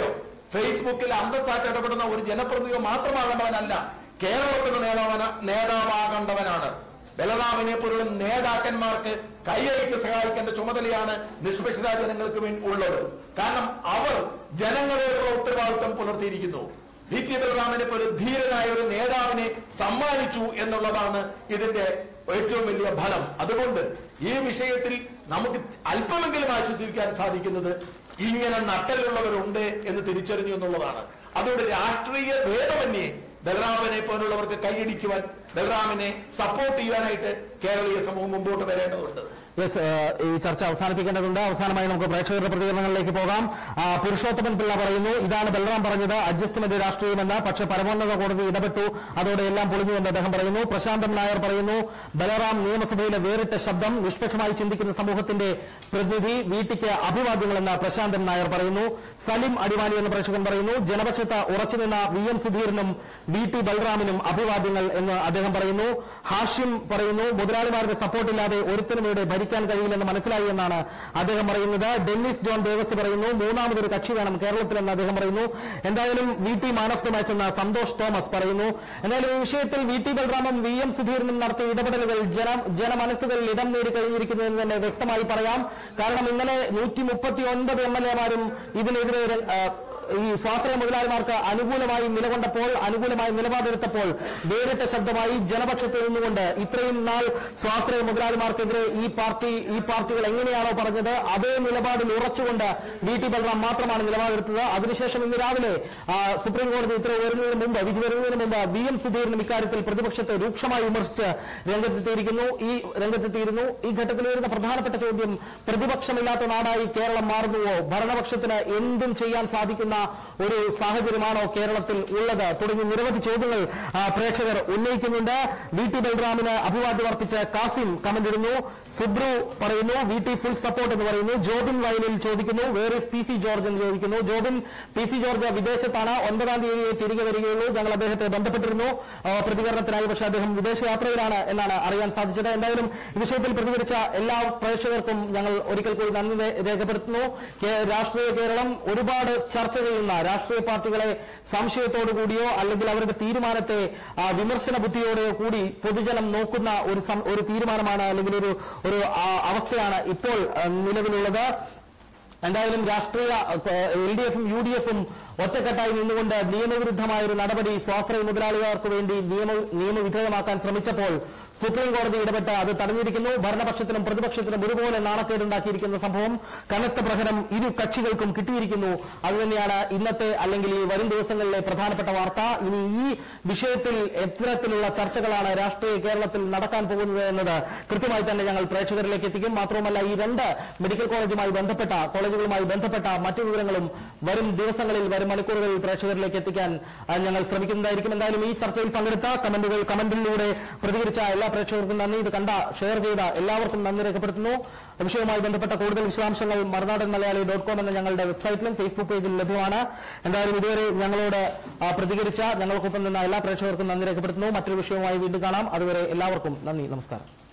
ഫേസ്ബുക്കിൽ അന്തസ്സായിട്ട് ഇടപെടുന്ന ഒരു ജനപ്രതിനിധിയോ മാത്രമാകേണ്ടവനല്ല കേരളത്തിന്റെ നേതാവന നേതാവാകേണ്ടവനാണ് ബലറാമിനെ പോലുള്ള നേതാക്കന്മാർക്ക് കൈയഴിച്ച് സഹായിക്കേണ്ട ചുമതലയാണ് നിഷ്പക്ഷതാ ജനങ്ങൾക്ക് വേണ്ടി ഉള്ളത് കാരണം അവർ ജനങ്ങളോടുള്ള ഉത്തരവാദിത്വം പുലർത്തിയിരിക്കുന്നു വി ടി ബലറാമിനെ പോലെ ധീരനായ ഒരു നേതാവിനെ സമ്മാനിച്ചു എന്നുള്ളതാണ് ഇതിന്റെ ഏറ്റവും വലിയ ഫലം അതുകൊണ്ട് ഈ വിഷയത്തിൽ നമുക്ക് അല്പമെങ്കിലും ആശ്വസിക്കാൻ സാധിക്കുന്നത് ഇങ്ങനെ നട്ടലുള്ളവരുണ്ട് എന്ന് തിരിച്ചറിഞ്ഞു എന്നുള്ളതാണ് അതുകൊണ്ട് രാഷ്ട്രീയ ഭേദമന്യേ ബലറാമനെ പോലുള്ളവർക്ക് കൈയടിക്കുവാൻ ബലറാമിനെ സപ്പോർട്ട് ചെയ്യാനായിട്ട് കേരളീയ സമൂഹം മുമ്പോട്ട് വരേണ്ടതുണ്ട് യെസ് ഈ ചർച്ച അവസാനിപ്പിക്കേണ്ടതുണ്ട് അവസാനമായി നമുക്ക് പ്രേക്ഷകരുടെ പ്രതികരണങ്ങളിലേക്ക് പോകാം ആ, പുരുഷോത്തമൻ പിള്ള പറയുന്നു ഇതാണ് ബൽറാം പറഞ്ഞത് അഡ്ജസ്റ്റ്മെന്റ് രാഷ്ട്രീയമെന്ന് പക്ഷെ പരമോന്നത കോടതി ഇടപെട്ടു അതോടെ എല്ലാം പൊളിഞ്ഞുവെന്ന് അദ്ദേഹം പറയുന്നു പ്രശാന്തൻ നായർ പറയുന്നു ബലറാം നിയമസഭയിലെ വേറിട്ട ശബ്ദം നിഷ്പക്ഷമായി ചിന്തിക്കുന്ന സമൂഹത്തിന്റെ പ്രതിനിധി വീട്ടിക്ക് അഭിവാദ്യങ്ങളെന്ന് പ്രശാന്തൻ നായർ പറയുന്നു സലിം അടിവാലി എന്ന പ്രേക്ഷകൻ പറയുന്നു ജനപക്ഷത്ത് ഉറച്ചുനിന്ന വി എം സുധീരനും വി ടി ബൽറാമിനും അഭിവാദ്യങ്ങൾ എന്ന് അദ്ദേഹം പറയുന്നു ഹാഷ്യം പറയുന്നു മുതലാളിമാരുടെ സപ്പോർട്ടില്ലാതെ ഒരുത്തനും ഇവിടെ ഭരിക്കാൻ കഴിയില്ലെന്ന് മനസ്സിലായി എന്നാണ് അദ്ദേഹം പറയുന്നത് ഡെന്നിസ് ജോൺ ദേവസ് പറയുന്നു മൂന്നാമതൊരു കക്ഷി വേണം കേരളത്തിലെന്ന് അദ്ദേഹം പറയുന്നു എന്തായാലും V T man of the match എന്ന സന്തോഷ് തോമസ് പറയുന്നു എന്തായാലും ഈ വിഷയത്തിൽ വി ടി ബൽറാമും വി എം സുധീരനും നടത്തിയ ഇടപെടലുകൾ ജന ജനമനസ്സുകളിൽ ഇടം നേടി കഴിഞ്ഞിരിക്കുന്നതെന്ന് തന്നെ വ്യക്തമായി പറയാം കാരണം ഇന്നലെ നൂറ്റി മുപ്പത്തി ഒൻപത് എം എൽ എമാരും ഇതിനെതിരെ ആ, ഈ സ്വാശ്രയ മുതലാളിമാർക്ക് അനുകൂലമായി നിലകൊണ്ടപ്പോൾ അനുകൂലമായി നിലപാടെടുത്തപ്പോൾ വേറിട്ട ശബ്ദമായി ജനപക്ഷത്ത് നിന്നുകൊണ്ട് ഇത്രയും നാൾ സ്വാശ്രയ മുതലാളിമാർക്കെതിരെ ഈ പാർട്ടി ഈ പാർട്ടികൾ എങ്ങനെയാണോ പറഞ്ഞത് അതേ നിലപാടിൽ ഉറച്ചുകൊണ്ട് വി ടി ബൽറാം മാത്രമാണ് നിലപാടെടുത്തത് അതിനുശേഷം ഇന്ന് രാവിലെ ആ, സുപ്രീം കോടതി ഉത്തരവ് വരുന്നതിന് മുമ്പ് വിധി വരുന്നതിന് മുമ്പ് വി എം സുധീരനും ഇക്കാര്യത്തിൽ പ്രതിപക്ഷത്തെ രൂക്ഷമായി വിമർശിച്ച് രംഗത്തെത്തിയിരിക്കുന്നു ഈ രംഗത്തെത്തിയിരുന്നു ഈ ഘട്ടത്തിൽ വരുന്ന പ്രധാനപ്പെട്ട ചോദ്യം പ്രതിപക്ഷമില്ലാത്ത നാടായി കേരളം മാറുന്നുവോ ഭരണപക്ഷത്തിന് എന്തും ചെയ്യാൻ സാധിക്കുന്ന ഒരു സാഹചര്യമാണോ കേരളത്തിൽ ഉള്ളത് തുടങ്ങി നിരവധി ചോദ്യങ്ങൾ ആ, പ്രേക്ഷകർ ഉന്നയിക്കുന്നുണ്ട് വി ടി ബൽറാമിന് അഭിവാദ്യം അർപ്പിച്ച് കാസിം കമന്റ് ഇടുന്നു സുബ്രു പറയുന്നു വി ടി ഫുൾ സപ്പോർട്ട് എന്ന് പറയുന്നു ജോബിൻ വയലിൽ ചോദിക്കുന്നു where is P C George എന്ന് ചോദിക്കുന്നു ജോബിൻ പി സി ജോർജ് വിദേശത്താണ് ഒൻപതാം തീയതി തിരികെ വരികയുള്ളൂ ഞങ്ങൾ അദ്ദേഹത്തെ ബന്ധപ്പെട്ടിരുന്നു ആ, പ്രതികരണത്തിനായി പക്ഷേ അദ്ദേഹം വിദേശയാത്രയിലാണ് എന്നാണ് അറിയാൻ സാധിച്ചത് എന്തായാലും ഈ വിഷയത്തിൽ പ്രതികരിച്ച എല്ലാ പ്രേക്ഷകർക്കും ഞങ്ങൾ ഒരിക്കൽ കൂടി നന്ദി രേ- രേഖപ്പെടുത്തുന്നു കേ- രാഷ്ട്രീയ കേരളം ഒരുപാട് ചർച്ച ചെയ്യുന്ന രാഷ്ട്രീയ പാർട്ടികളെ സംശയത്തോടു കൂടിയോ അല്ലെങ്കിൽ അവരുടെ തീരുമാനത്തെ ആ, വിമർശന ബുദ്ധിയോടെയോ കൂടി പൊതുജനം നോക്കുന്ന ഒരു സം- ഒരു തീരുമാനമാണ് അല്ലെങ്കിൽ ഒരു ഒരു ആ, അവസ്ഥയാണ് ഇപ്പോൾ ആ, നിലവിലുള്ളത് എന്തായാലും രാഷ്ട്രീയ എൽ ഡി എഫും യു ഡി എഫും ഒറ്റക്കെട്ടായി നിന്നുകൊണ്ട് നിയമവിരുദ്ധമായ ഒരു നടപടി സ്വാശ്രയ മുതലാളിമാർക്ക് വേണ്ടി നിയമ നിയമവിധേയമാക്കാൻ ശ്രമിച്ചപ്പോൾ സുപ്രീം കോടതി ഇടപെട്ട് അത് തടഞ്ഞിരിക്കുന്നു ഭരണപക്ഷത്തിനും പ്രതിപക്ഷത്തിനും ഒരുപോലെ നാണക്കേടുണ്ടാക്കിയിരിക്കുന്ന സംഭവം കനത്ത പ്രഹരം ഇരു കക്ഷികൾക്കും കിട്ടിയിരിക്കുന്നു അതുതന്നെയാണ് ഇന്നത്തെ അല്ലെങ്കിൽ ഈ വരും ദിവസങ്ങളിലെ പ്രധാനപ്പെട്ട വാർത്ത ഇനി ഈ വിഷയത്തിൽ എത്തരത്തിലുള്ള ചർച്ചകളാണ് രാഷ്ട്രീയ കേരളത്തിൽ നടക്കാൻ പോകുന്നത് എന്നത് കൃത്യമായി തന്നെ ഞങ്ങൾ പ്രേക്ഷകരിലേക്ക് എത്തിക്കും മാത്രവുമല്ല ഈ രണ്ട് മെഡിക്കൽ കോളേജുമായി ബന്ധപ്പെട്ട കോളേജുകളുമായി ബന്ധപ്പെട്ട മറ്റു വിവരങ്ങളും വരും ദിവസങ്ങളിൽ വരും മണിക്കൂറുകളിൽ പ്രേക്ഷകരിലേക്ക് എത്തിക്കാൻ ആ, ഞങ്ങൾ ശ്രമിക്കുന്നതായിരിക്കും എന്തായാലും ഈ ചർച്ചയിൽ പങ്കെടുത്ത കമന്റുകൾ കമന്റിലൂടെ പ്രതികരിച്ച എല്ലാ പ്രേക്ഷകർക്കും നന്ദി ഇത് കണ്ട ഷെയർ ചെയ്ത എല്ലാവർക്കും നന്ദി രേഖപ്പെടുത്തുന്നു വിഷയവുമായി ബന്ധപ്പെട്ട കൂടുതൽ വിശദാംശങ്ങൾ മറുനാടൻ മലയാളി ഡോട്ട് കോം എന്ന ഞങ്ങളുടെ വെബ്സൈറ്റിലും ഫേസ്ബുക്ക് പേജിൽ ലഭ്യമാണ് എന്തായാലും ഇതുവരെ ഞങ്ങളോട് ആ, പ്രതികരിച്ച ഞങ്ങൾക്കൊപ്പം നിന്ന എല്ലാ പ്രേക്ഷകർക്കും നന്ദി രേഖപ്പെടുത്തുന്നു മറ്റൊരു വിഷയവുമായി വീണ്ടും കാണാം അതുവരെ എല്ലാവർക്കും നന്ദി നമസ്കാരം